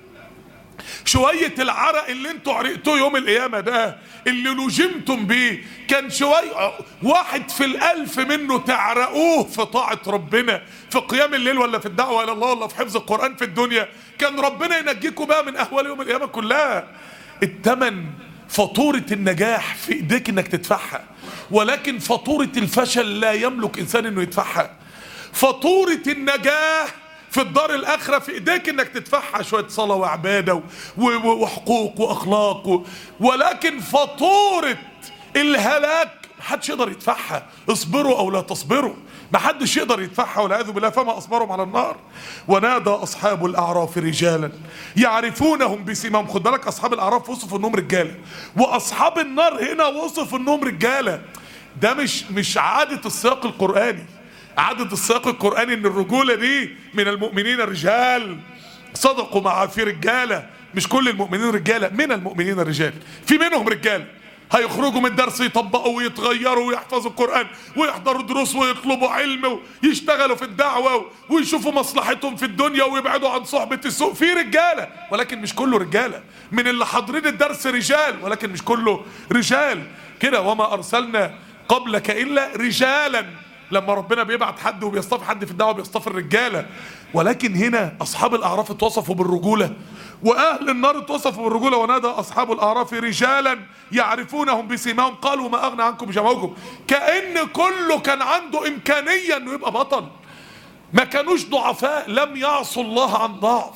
شوية العرق اللي انتوا عرقتوه يوم القيامة ده اللي لجمتم بيه كان شوية واحد في الألف منه تعرقوه في طاعة ربنا في قيام الليل ولا في الدعوة إلى الله ولا في حفظ القرآن في الدنيا كان ربنا ينجيكم بقى من أهوال يوم القيامة كلها التمن فاتورة النجاح في ايديك انك تدفعها ولكن فاتورة الفشل لا يملك انسان انه يدفعها فاتورة النجاح في الدار الاخره في ايديك انك تدفعها شويه صلاه وعباده و- و- وحقوق واخلاق و... ولكن فاتوره الهلاك محدش يقدر يدفعها اصبروا او لا تصبروا محدش يقدر يدفعها والعياذ بالله فما اصبرهم على النار ونادى اصحاب الاعراف رجالا يعرفونهم بسيماهم خد بالك اصحاب الاعراف وصفوا انهم رجاله واصحاب النار هنا وصفوا انهم رجاله ده مش مش عاده السياق القراني عادة السياق القرآني ان الرجولة دي من المؤمنين الرجال صدقوا مع في رجالة مش كل المؤمنين رجالة من المؤمنين الرجال في منهم رجال هيخرجوا من الدرس يطبقوا ويتغيروا ويحفظوا القرآن ويحضروا دروس ويطلبوا علم ويشتغلوا في الدعوة ويشوفوا مصلحتهم في الدنيا ويبعدوا عن صحبة السوء في رجالة ولكن مش كله رجالة من اللي حاضرين الدرس رجال ولكن مش كله رجال كده وما أرسلنا قبلك إلا رجالا لما ربنا بيبعت حد وبيصطفي حد في الدعوة بيصطفي الرجالة ولكن هنا أصحاب الأعراف اتوصفوا بالرجولة واهل النار اتوصفوا بالرجوله ونادى اصحاب الاعراف رجالا يعرفونهم بسيماهم قالوا ما اغنى عنكم جمعكم كان كله كان عنده امكانيه انه يبقى بطل ما كانوش ضعفاء لم يعصوا الله عن ضعف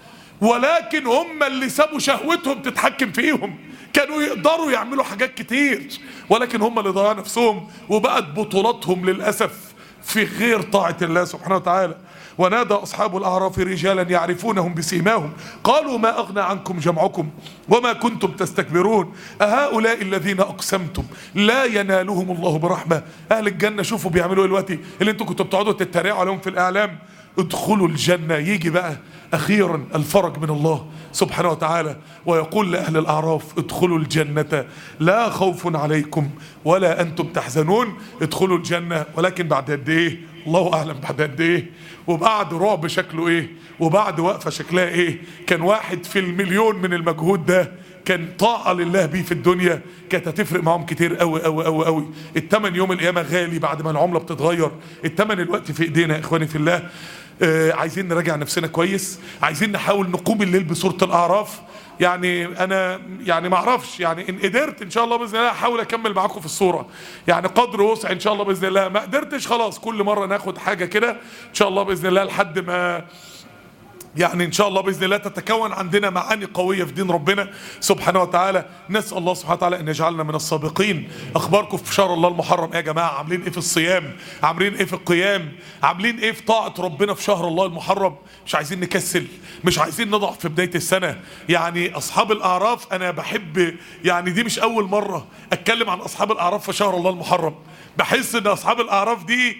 ولكن هم اللي سابوا شهوتهم تتحكم فيهم كانوا يقدروا يعملوا حاجات كتير ولكن هم اللي ضيعوا نفسهم وبقت بطولاتهم للاسف في غير طاعه الله سبحانه وتعالى ونادى أصحاب الأعراف رجالا يعرفونهم بسيماهم قالوا ما أغنى عنكم جمعكم وما كنتم تستكبرون أهؤلاء الذين أقسمتم لا ينالهم الله برحمة أهل الجنة شوفوا بيعملوا إيه دلوقتي اللي انتوا كنتوا بتقعدوا تتريقوا عليهم في الإعلام ادخلوا الجنة يجي بقى أخيرا الفرج من الله سبحانه وتعالى ويقول لأهل الأعراف ادخلوا الجنة لا خوف عليكم ولا أنتم تحزنون ادخلوا الجنة ولكن بعد قد إيه الله أعلم بعد قد إيه وبعد رعب شكله إيه وبعد وقفة شكلها إيه كان واحد في المليون من المجهود ده كان طاعة لله بيه في الدنيا كانت هتفرق معاهم كتير قوي قوي قوي قوي التمن يوم القيامة غالي بعد ما العملة بتتغير التمن الوقت في ايدينا يا اخواني في الله آه عايزين نراجع نفسنا كويس عايزين نحاول نقوم الليل بسورة الاعراف يعني انا يعني ما اعرفش يعني ان قدرت ان شاء الله باذن الله احاول اكمل معاكم في الصوره يعني قدر وسع ان شاء الله باذن الله ما قدرتش خلاص كل مره ناخد حاجه كده ان شاء الله باذن الله لحد ما يعني ان شاء الله باذن الله تتكون عندنا معاني قويه في دين ربنا سبحانه وتعالى نسال الله سبحانه وتعالى ان يجعلنا من السابقين اخباركم في شهر الله المحرم ايه يا جماعه عاملين ايه في الصيام عاملين ايه في القيام عاملين ايه في طاعه ربنا في شهر الله المحرم مش عايزين نكسل مش عايزين نضعف في بدايه السنه يعني اصحاب الاعراف انا بحب يعني دي مش اول مره اتكلم عن اصحاب الاعراف في شهر الله المحرم بحس ان اصحاب الاعراف دي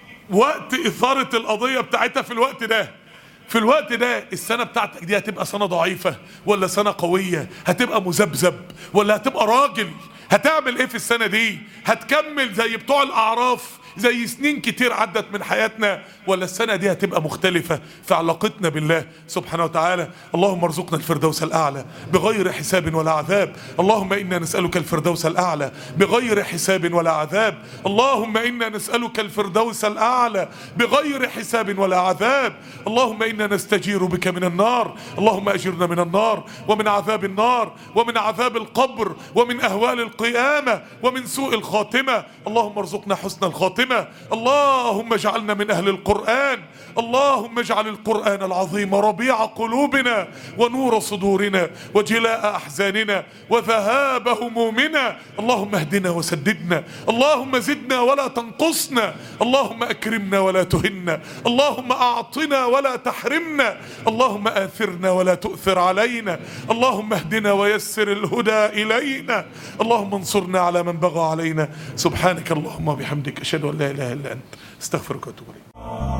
وقت اثاره القضيه بتاعتها في الوقت ده في الوقت ده السنة بتاعتك دي هتبقى سنة ضعيفة ولا سنة قوية هتبقى مذبذب ولا هتبقى راجل هتعمل ايه في السنة دي هتكمل زي بتوع الأعراف زي سنين كتير عدت من حياتنا ولا السنة دي هتبقى مختلفة في علاقتنا بالله سبحانه وتعالى اللهم ارزقنا الفردوس الأعلى بغير حساب ولا عذاب اللهم إنا نسألك الفردوس الأعلى بغير حساب ولا عذاب اللهم إنا نسألك الفردوس الأعلى بغير حساب ولا عذاب اللهم إنا نستجير بك من النار اللهم أجرنا من النار ومن عذاب النار ومن عذاب القبر ومن أهوال القيامة ومن سوء الخاتمة اللهم ارزقنا حسن الخاتمة اللهم اجعلنا من أهل القرآن اللهم اجعل القرآن العظيم ربيع قلوبنا ونور صدورنا وجلاء أحزاننا وذهاب همومنا اللهم اهدنا وسددنا اللهم زدنا ولا تنقصنا اللهم أكرمنا ولا تهنا اللهم أعطنا ولا تحرمنا اللهم آثرنا ولا تؤثر علينا اللهم اهدنا ويسر الهدى إلينا اللهم انصرنا على من بغى علينا سبحانك اللهم وبحمدك أشهد أن لا إله إلا أنت استغفرك وأتوب إليك